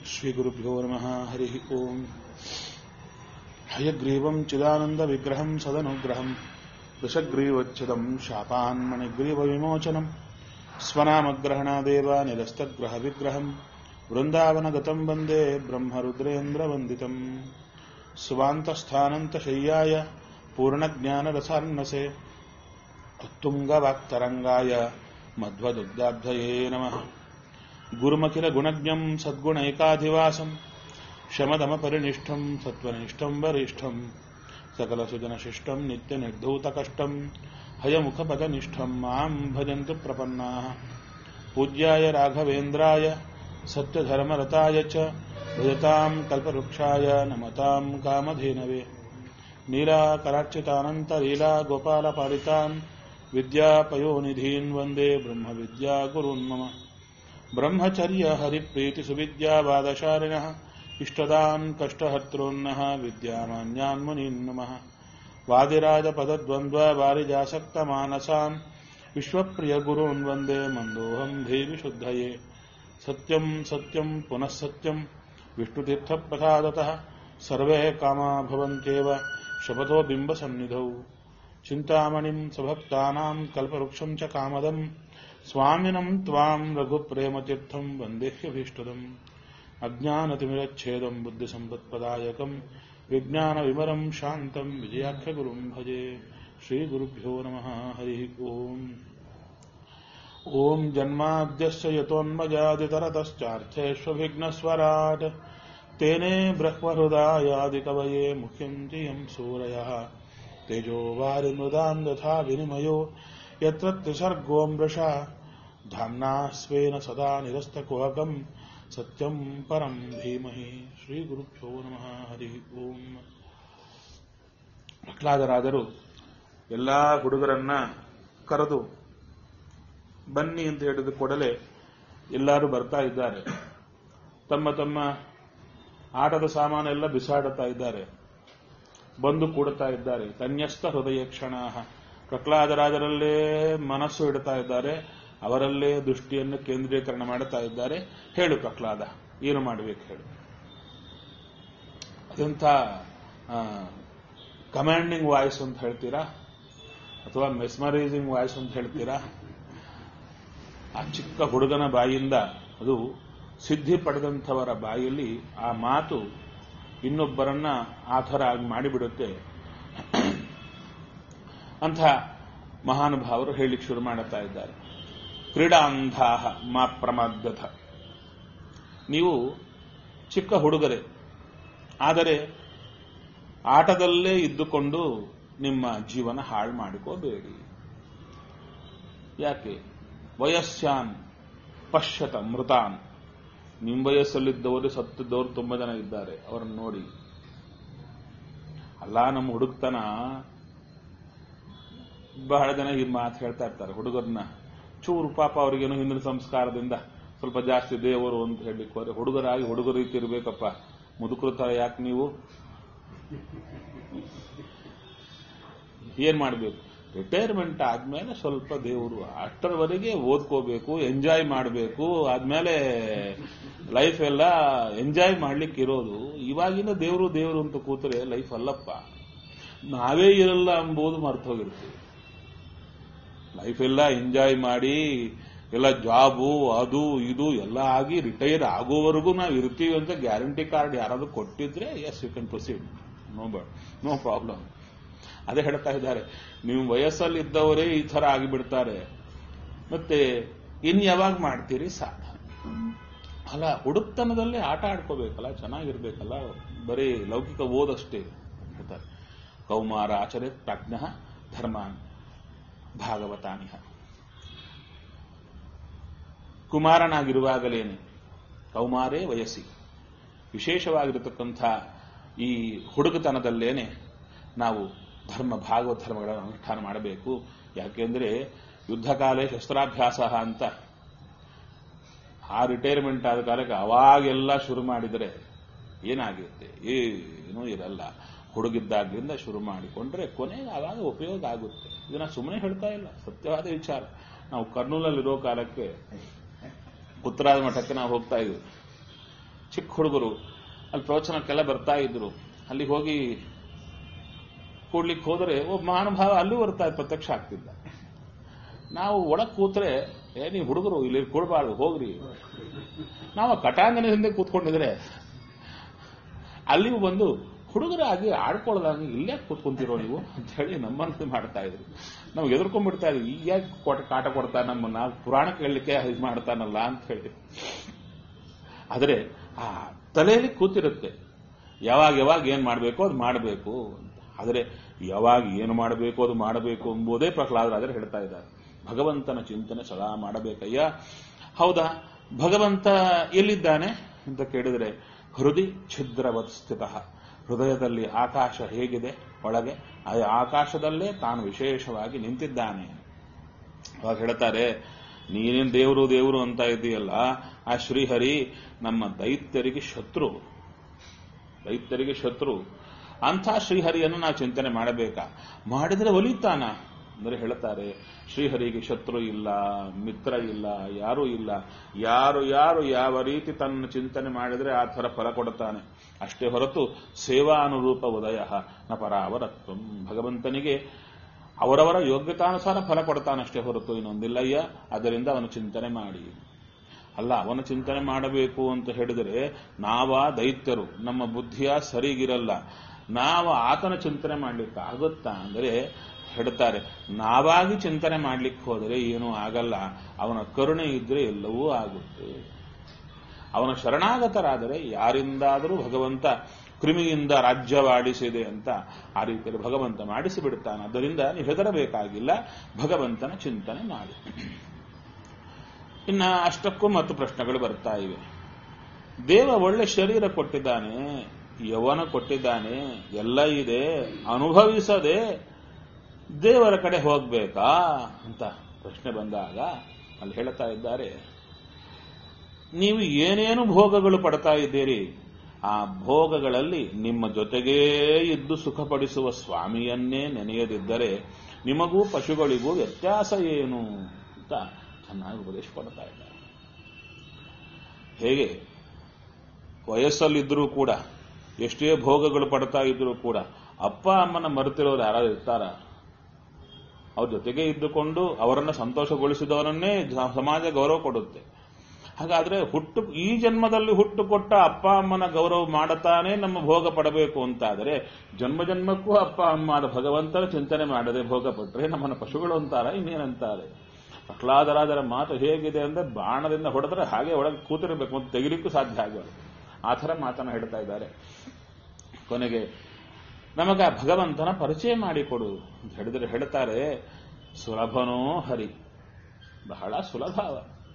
श्रीगुरुभ्यो नमः हरिः ओम् हयग्रीवम् चिदानन्दविग्रहम् सदनुग्रहम् दशग्रीवच्छिदम् शापान्मणिग्रीवविमोचनम् स्वनामग्रहणादेव निरस्तग्रहविग्रहम् वृन्दावनगतम् वन्दे ब्रह्मरुद्रेन्द्रवन्दितम् स्वान्तस्थानन्तशय्याय पूर्णज्ञानरसार्णसे उत्तुङ्गवाक्तरङ्गाय मध्वदुग्धाब्धये नमः गुरुमखिलगुणज्ञम् सद्गुणैकाधिवासम् शमदमपरिनिष्ठम् सत्त्वनिष्ठम् वरिष्ठम् सकलसुजनशिष्टम् नित्यनिर्धूतकष्टम् हयमुखपदनिष्ठम् माम् भजन्तु प्रपन्नाः पूज्याय राघवेन्द्राय सत्यधर्मरताय च भजताम् कल्पवृक्षाय नमताम् कामधेनवे नीलाकरार्चितानन्तलीला गोपालपालितान् विद्यापयोनिधीन् वन्दे ब्रह्मविद्यागुरून् मम ब्रह्मचर्य हरिप्रीतिसुविद्यावादशालिनः इष्टदान् कष्टहर्तॄन्नः विद्यामान्यान् मुनीन् नमः वादिराजपदद्वन्द्ववारिजासक्तमानसान् विश्वप्रियगुरून् वन्दे मन्दोऽहम् धीविशुद्धये सत्यम् सत्यम् पुनः सत्यम् विष्णुतीर्थप्रसादतः सर्वे कामा भवन्त्येव शपथो बिम्बसन्निधौ चिन्तामणिम् सभक्तानाम् कल्पवृक्षम् च कामदम् स्वामिनम् त्वाम् रघुप्रेमतीर्थम् वन्देह्यभीष्टदम् अज्ञानतिमिरच्छेदम् बुद्धिसम्पत्पदायकम् विज्ञानविमरम् शान्तम् विजयाख्यगुरुम् भजे श्रीगुरुभ्यो नमः हरिः ओम् ॐ जन्माद्यस्य यतोन्मजादितरतश्चार्थेष्वभिघ्नस्वराट् तेने ब्रह्महृदायादिकवये मुख्यम् जियम् सूरयः तेजो वारिमृदाम् तथा विनिमयो यत्र त्रिसर्गो मृषा धाम्ना स्वेन सदा निरस्तकुहकम् सत्यम् परम् धीमहि ಶ್ರೀಗುರುಭ್ಯೋ ನಮಃ ಹರಿ ಓಂ ಪ್ರಹ್ಲಾದರಾದರು ಎಲ್ಲಾ ಹುಡುಗರನ್ನ ಕರೆದು ಬನ್ನಿ ಅಂತ ಹೇಳಿದ ಕೂಡಲೇ ಎಲ್ಲರೂ ಬರ್ತಾ ಇದ್ದಾರೆ ತಮ್ಮ ತಮ್ಮ ಆಟದ ಸಾಮಾನೆಲ್ಲ ಬಿಸಾಡುತ್ತಾ ಇದ್ದಾರೆ ಬಂದು ಕೂಡುತ್ತಾ ಇದ್ದಾರೆ ತನ್ಯಸ್ತ ಹೃದಯ ಕ್ಷಣ ಪ್ರಹ್ಲಾದರಾಜರಲ್ಲೇ ಮನಸ್ಸು ಇಡ್ತಾ ಇದ್ದಾರೆ ಅವರಲ್ಲೇ ದೃಷ್ಟಿಯನ್ನು ಕೇಂದ್ರೀಕರಣ ಮಾಡುತ್ತಾ ಇದ್ದಾರೆ ಹೇಳು ಪ್ರಹ್ಲಾದ ಏನು ಮಾಡಬೇಕು ಹೇಳು ಅದೆಂಥ ಕಮಾಂಡಿಂಗ್ ವಾಯ್ಸ್ ಅಂತ ಹೇಳ್ತೀರಾ ಅಥವಾ ಮೆಸ್ಮರೈಸಿಂಗ್ ವಾಯ್ಸ್ ಅಂತ ಹೇಳ್ತೀರಾ ಆ ಚಿಕ್ಕ ಹುಡುಗನ ಬಾಯಿಯಿಂದ ಅದು ಸಿದ್ಧಿ ಪಡೆದಂಥವರ ಬಾಯಲ್ಲಿ ಆ ಮಾತು ಇನ್ನೊಬ್ಬರನ್ನ ಆ ಥರ ಮಾಡಿಬಿಡುತ್ತೆ ಅಂಥ ಮಹಾನುಭಾವರು ಹೇಳಲಿಕ್ಕೆ ಶುರು ಮಾಡುತ್ತಾ ಇದ್ದಾರೆ ಕ್ರೀಡಾಂಧಾಹ ಮಾ ಪ್ರಮಾದಥ ನೀವು ಚಿಕ್ಕ ಹುಡುಗರೆ ಆದರೆ ಆಟದಲ್ಲೇ ಇದ್ದುಕೊಂಡು ನಿಮ್ಮ ಜೀವನ ಹಾಳು ಮಾಡಿಕೋಬೇಡಿ ಯಾಕೆ ವಯಸ್ಸಾನ್ ಪಶ್ಯತ ಮೃತಾನ್ ನಿಮ್ಮ ವಯಸ್ಸಲ್ಲಿದ್ದವರು ಸತ್ತಿದ್ದವರು ತುಂಬಾ ಜನ ಇದ್ದಾರೆ ಅವರನ್ನು ನೋಡಿ ಅಲ್ಲ ನಮ್ಮ ಹುಡುಕ್ತನ ಬಹಳ ಜನ ಈ ಮಾತು ಹೇಳ್ತಾ ಇರ್ತಾರೆ ಹುಡುಗರನ್ನ ಚೂರು ಪಾಪ ಅವರಿಗೇನು ಹಿಂದಿನ ಸಂಸ್ಕಾರದಿಂದ ಸ್ವಲ್ಪ ಜಾಸ್ತಿ ದೇವರು ಅಂತ ಹೇಳಲಿಕ್ಕೆ ಹೋದ್ರೆ ಹುಡುಗರಾಗಿ ಹುಡುಗರ ರೀತಿ ಇರಬೇಕಪ್ಪ ಮುದುಕರು ತರ ಯಾಕೆ ನೀವು ಏನ್ ಮಾಡಬೇಕು ರಿಟೈರ್ಮೆಂಟ್ ಆದ್ಮೇಲೆ ಸ್ವಲ್ಪ ದೇವರು ಅಷ್ಟರವರೆಗೆ ಓದ್ಕೋಬೇಕು ಎಂಜಾಯ್ ಮಾಡಬೇಕು ಆದ್ಮೇಲೆ ಲೈಫ್ ಎಲ್ಲ ಎಂಜಾಯ್ ಮಾಡ್ಲಿಕ್ಕೆ ಇರೋದು ಇವಾಗಿನ ದೇವರು ದೇವರು ಅಂತ ಕೂತರೆ ಲೈಫ್ ಅಲ್ಲಪ್ಪ ನಾವೇ ಇರಲ್ಲ ಎಂಬುದು ಮರ್ತೋಗಿರ್ತೀವಿ ಲೈಫ್ ಎಲ್ಲ ಎಂಜಾಯ್ ಮಾಡಿ ಎಲ್ಲ ಜಾಬು ಅದು ಇದು ಎಲ್ಲ ಆಗಿ ರಿಟೈರ್ ಆಗೋವರೆಗೂ ನಾವು ಇರ್ತೀವಿ ಅಂತ ಗ್ಯಾರಂಟಿ ಕಾರ್ಡ್ ಯಾರಾದ್ರೂ ಕೊಟ್ಟಿದ್ರೆ yes you can proceed no but no problem ಅದೇ ಹೇಳ್ತಾ ಇದ್ದಾರೆ ನೀವು ವಯಸ್ಸಲ್ಲಿ ಇದ್ದವರೇ ಈ ತರ ಆಗಿಬಿಡ್ತಾರೆ ಮತ್ತೆ ಇನ್ ಯಾವಾಗ ಮಾಡ್ತೀರಿ ಸಾಧನೆ ಅಲ್ಲ ಹುಡುಕ್ತನದಲ್ಲೇ ಆಟ ಆಡ್ಕೋಬೇಕಲ್ಲ ಚೆನ್ನಾಗಿರ್ಬೇಕಲ್ಲ ಬರೀ ಲೌಕಿಕ ಓದಷ್ಟೇ ಹೇಳ್ತಾರೆ ಕೌಮಾರ ಆಚರೆ ಪ್ರಾಜ್ಞ ಧರ್ಮಾನ್ ಭಾಗವತಾನಿಹ ಕುಮಾರನಾಗಿರುವಾಗಲೇನೆ ಕೌಮಾರೇ ವಯಸ್ಸಿ ವಿಶೇಷವಾಗಿರತಕ್ಕಂಥ ಈ ಹುಡುಗತನದಲ್ಲೇನೆ ನಾವು ಧರ್ಮ ಭಾಗವತ ಧರ್ಮಗಳನ್ನು ಅನುಷ್ಠಾನ ಮಾಡಬೇಕು ಯಾಕೆಂದ್ರೆ ಯುದ್ಧಕಾಲೇ ಶಸ್ತ್ರಾಭ್ಯಾಸ ಅಂತ ಆ ರಿಟೈರ್ಮೆಂಟ್ ಆದ ಕಾಲಕ್ಕೆ ಅವಾಗೆಲ್ಲ ಶುರು ಮಾಡಿದರೆ ಏನಾಗಿರುತ್ತೆ ಏನೂ ಇರಲ್ಲ ಹುಡುಗಿದ್ದಾಗ್ಲಿಂದ ಶುರು ಮಾಡಿಕೊಂಡ್ರೆ ಕೊನೆಗೆ ಆವಾಗ ಉಪಯೋಗ ಆಗುತ್ತೆ ಇದನ್ನ ಸುಮ್ಮನೆ ಹೇಳ್ತಾ ಇಲ್ಲ ಸತ್ಯವಾದ ವಿಚಾರ ನಾವು ಕರ್ನೂಲಲ್ಲಿರೋ ಕಾಲಕ್ಕೆ ಉತ್ತರಾದ ಮಠಕ್ಕೆ ನಾವು ಹೋಗ್ತಾ ಇದ್ವಿ ಚಿಕ್ಕ ಹುಡುಗರು ಅಲ್ಲಿ ಪ್ರವಚನಕ್ಕೆಲ್ಲ ಬರ್ತಾ ಇದ್ರು ಅಲ್ಲಿಗೆ ಹೋಗಿ ಕೂಡ್ಲಿಕ್ಕೆ ಹೋದರೆ ಒಬ್ಬ ಮಹಾನುಭಾವ ಅಲ್ಲಿ ಬರ್ತಾ ಪ್ರತ್ಯಕ್ಷ ಆಗ್ತಿದ್ದ ನಾವು ಒಳಗ್ ಕೂತ್ರೆ ಏ ನೀವು ಹುಡುಗರು ಇಲ್ಲಿ ಕೂಡಬಾರ್ದು ಹೋಗ್ರಿ ನಾವು ಆ ಕಟಾಂಗನ ಹಿಂದೆ ಕೂತ್ಕೊಂಡಿದ್ರೆ ಅಲ್ಲಿಗೂ ಬಂದು ಹುಡುಗರಾಗಿ ಆಡ್ಕೊಳ್ಳೋದಾಗಿ ಇಲ್ಲೇ ಕೂತ್ಕೊಂತಿರೋ ನೀವು ಅಂತ ಹೇಳಿ ನಮ್ಮನ್ನು ಮಾಡ್ತಾ ಇದ್ರು ನಾವು ಎದುರ್ಕೊಂಡ್ಬಿಡ್ತಾ ಇದ್ವಿ ಈಗ ಯಾಕೆ ಕೊಟ್ಟ ಕಾಟ ಕೊಡ್ತಾ ನಮ್ಮನ್ನ ಪುರಾಣ ಕೇಳಲಿಕ್ಕೆ ಇದು ಮಾಡ್ತಾನಲ್ಲ ಅಂತ ಹೇಳಿ ಆದರೆ ಆ ತಲೆಯಲ್ಲಿ ಕೂತಿರುತ್ತೆ ಯಾವಾಗ ಯಾವಾಗ ಏನ್ ಮಾಡಬೇಕು ಅದು ಮಾಡಬೇಕು ಅಂತ ಆದರೆ ಯಾವಾಗ ಏನು ಮಾಡಬೇಕು ಅದು ಮಾಡಬೇಕು ಎಂಬುದೇ ಪ್ರಹ್ಲಾದರಾಜರು ಹೇಳ್ತಾ ಇದ್ದಾರೆ ಭಗವಂತನ ಚಿಂತನೆ ಸದಾ ಮಾಡಬೇಕಯ್ಯ ಹೌದಾ ಭಗವಂತ ಎಲ್ಲಿದ್ದಾನೆ ಅಂತ ಕೇಳಿದರೆ ಹೃದಯ ಛಿದ್ರವತ್ ಸ್ಥಿತ ಹೃದಯದಲ್ಲಿ ಆಕಾಶ ಹೇಗಿದೆ ಒಳಗೆ ಆ ಆಕಾಶದಲ್ಲೇ ತಾನು ವಿಶೇಷವಾಗಿ ನಿಂತಿದ್ದಾನೆ ಅವಾಗ ಹೇಳ್ತಾರೆ ನೀನೇನ್ ದೇವರು ದೇವರು ಅಂತ ಇದೆಯಲ್ಲ ಆ ಶ್ರೀಹರಿ ನಮ್ಮ ದೈತ್ಯರಿಗೆ ಶತ್ರು ದೈತ್ಯರಿಗೆ ಶತ್ರು ಅಂಥ ಶ್ರೀಹರಿಯನ್ನು ನಾವು ಚಿಂತನೆ ಮಾಡಬೇಕಾ ಮಾಡಿದ್ರೆ ಒಲಿತಾನ ಅಂದರೆ ಹೇಳ್ತಾರೆ ಶ್ರೀಹರಿಗೆ ಶತ್ರು ಇಲ್ಲ ಮಿತ್ರ ಇಲ್ಲ ಯಾರೂ ಇಲ್ಲ ಯಾರು ಯಾರು ಯಾವ ರೀತಿ ತನ್ನ ಚಿಂತನೆ ಮಾಡಿದ್ರೆ ಆ ಥರ ಫಲ ಕೊಡುತ್ತಾನೆ ಅಷ್ಟೇ ಹೊರತು ಸೇವಾನುರೂಪ ಉದಯ ನ ಪರಾವರತ್ವಂ ಭಗವಂತನಿಗೆ ಅವರವರ ಯೋಗ್ಯತಾನುಸಾರ ಫಲ ಕೊಡ್ತಾನಷ್ಟೇ ಹೊರತು ಇನ್ನೊಂದಿಲ್ಲಯ್ಯ ಅದರಿಂದ ಅವನು ಚಿಂತನೆ ಮಾಡಿ ಅಲ್ಲ ಅವನ ಚಿಂತನೆ ಮಾಡಬೇಕು ಅಂತ ಹೇಳಿದರೆ ನಾವ ದೈತ್ಯರು ನಮ್ಮ ಬುದ್ಧಿಯ ಸರಿಗಿರಲ್ಲ ನಾವು ಆತನ ಚಿಂತನೆ ಮಾಡ್ಲಿಕ್ಕೆ ಆಗುತ್ತಾ ಅಂದರೆ ಹೇಳ್ತಾರೆ ನಾವಾಗಿ ಚಿಂತನೆ ಮಾಡ್ಲಿಕ್ಕೆ ಹೋದರೆ ಏನೂ ಆಗಲ್ಲ ಅವನ ಕರುಣೆ ಇದ್ರೆ ಎಲ್ಲವೂ ಆಗುತ್ತೆ ಅವನ ಶರಣಾಗತರಾದರೆ ಯಾರಿಂದಾದರೂ ಭಗವಂತ ಕ್ರಿಮಿಯಿಂದ ರಾಜ್ಯವಾಡಿಸಿದೆ ಅಂತ ಆ ರೀತಿಯಲ್ಲಿ ಭಗವಂತ ಮಾಡಿಸಿ ಬಿಡುತ್ತಾನೆ ಅದರಿಂದ ನೀವು ಹೆದರಬೇಕಾಗಿಲ್ಲ ಭಗವಂತನ ಚಿಂತನೆ ಮಾಡಿ ಇನ್ನ ಅಷ್ಟಕ್ಕೂ ಮತ್ತು ಪ್ರಶ್ನೆಗಳು ಬರ್ತಾ ಇವೆ ದೇವ ಒಳ್ಳೆ ಶರೀರ ಕೊಟ್ಟಿದ್ದಾನೆ ಯವನ ಕೊಟ್ಟಿದ್ದಾನೆ ಎಲ್ಲ ಇದೆ ಅನುಭವಿಸದೆ ದೇವರ ಕಡೆ ಹೋಗ್ಬೇಕಾ ಅಂತ ಪ್ರಶ್ನೆ ಬಂದಾಗ ಅಲ್ಲಿ ಹೇಳ್ತಾ ಇದ್ದಾರೆ ನೀವು ಏನೇನು ಭೋಗಗಳು ಪಡ್ತಾ ಇದ್ದೀರಿ ಆ ಭೋಗಗಳಲ್ಲಿ ನಿಮ್ಮ ಜೊತೆಗೇ ಇದ್ದು ಸುಖಪಡಿಸುವ ಸ್ವಾಮಿಯನ್ನೇ ನೆನೆಯದಿದ್ದರೆ ನಿಮಗೂ ಪಶುಗಳಿಗೂ ವ್ಯತ್ಯಾಸ ಏನು ಅಂತ ಚೆನ್ನಾಗಿ ಉಪದೇಶ ಕೊಡ್ತಾ ಇದ್ದಾರೆ ಹೇಗೆ ವಯಸ್ಸಲ್ಲಿದ್ದರೂ ಕೂಡ ಎಷ್ಟೇ ಭೋಗಗಳು ಪಡ್ತಾ ಇದ್ರೂ ಕೂಡ ಅಪ್ಪ ಅಮ್ಮನ ಮರೆತಿರೋರು ಯಾರು ಇರ್ತಾರ ಅವ್ರ ಜೊತೆಗೆ ಇದ್ದುಕೊಂಡು ಅವರನ್ನ ಸಂತೋಷಗೊಳಿಸಿದವರನ್ನೇ ಸಮಾಜ ಗೌರವ ಕೊಡುತ್ತೆ ಹಾಗಾದ್ರೆ ಹುಟ್ಟು ಈ ಜನ್ಮದಲ್ಲಿ ಹುಟ್ಟು ಕೊಟ್ಟ ಅಪ್ಪ ಅಮ್ಮನ ಗೌರವ ಮಾಡುತ್ತಾನೆ ನಮ್ಮ ಭೋಗ ಪಡಬೇಕು ಅಂತಾದರೆ ಜನ್ಮ ಜನ್ಮಕ್ಕೂ ಅಪ್ಪ ಅಮ್ಮ ಆದ ಭಗವಂತನ ಚಿಂತನೆ ಮಾಡದೆ ಭೋಗ ಪಟ್ಟರೆ ನಮ್ಮನ್ನ ಪಶುಗಳು ಅಂತಾರ ಇನ್ನೇನಂತಾರೆ ಪ್ರಹ್ಲಾದರಾಜರ ಮಾತು ಹೇಗಿದೆ ಅಂದ್ರೆ ಬಾಣದಿಂದ ಹೊಡೆದ್ರೆ ಹಾಗೆ ಒಳಗೆ ಕೂತಿರಬೇಕು ಮತ್ತು ತೆಗಿಲಿಕ್ಕೂ ಸಾಧ್ಯ ಆಗಲ್ಲ ಆ ಥರ ಮಾತನ್ನ ಹೇಳ್ತಾ ಇದ್ದಾರೆ ಕೊನೆಗೆ ನಮಗ ಭಗವಂತನ ಪರಿಚಯ ಮಾಡಿಕೊಡು ಅಂತ ಹೇಳಿದ್ರೆ ಹೇಳ್ತಾರೆ ಸುಲಭನೋ ಹರಿ ಬಹಳ ಸುಲಭ ಅವ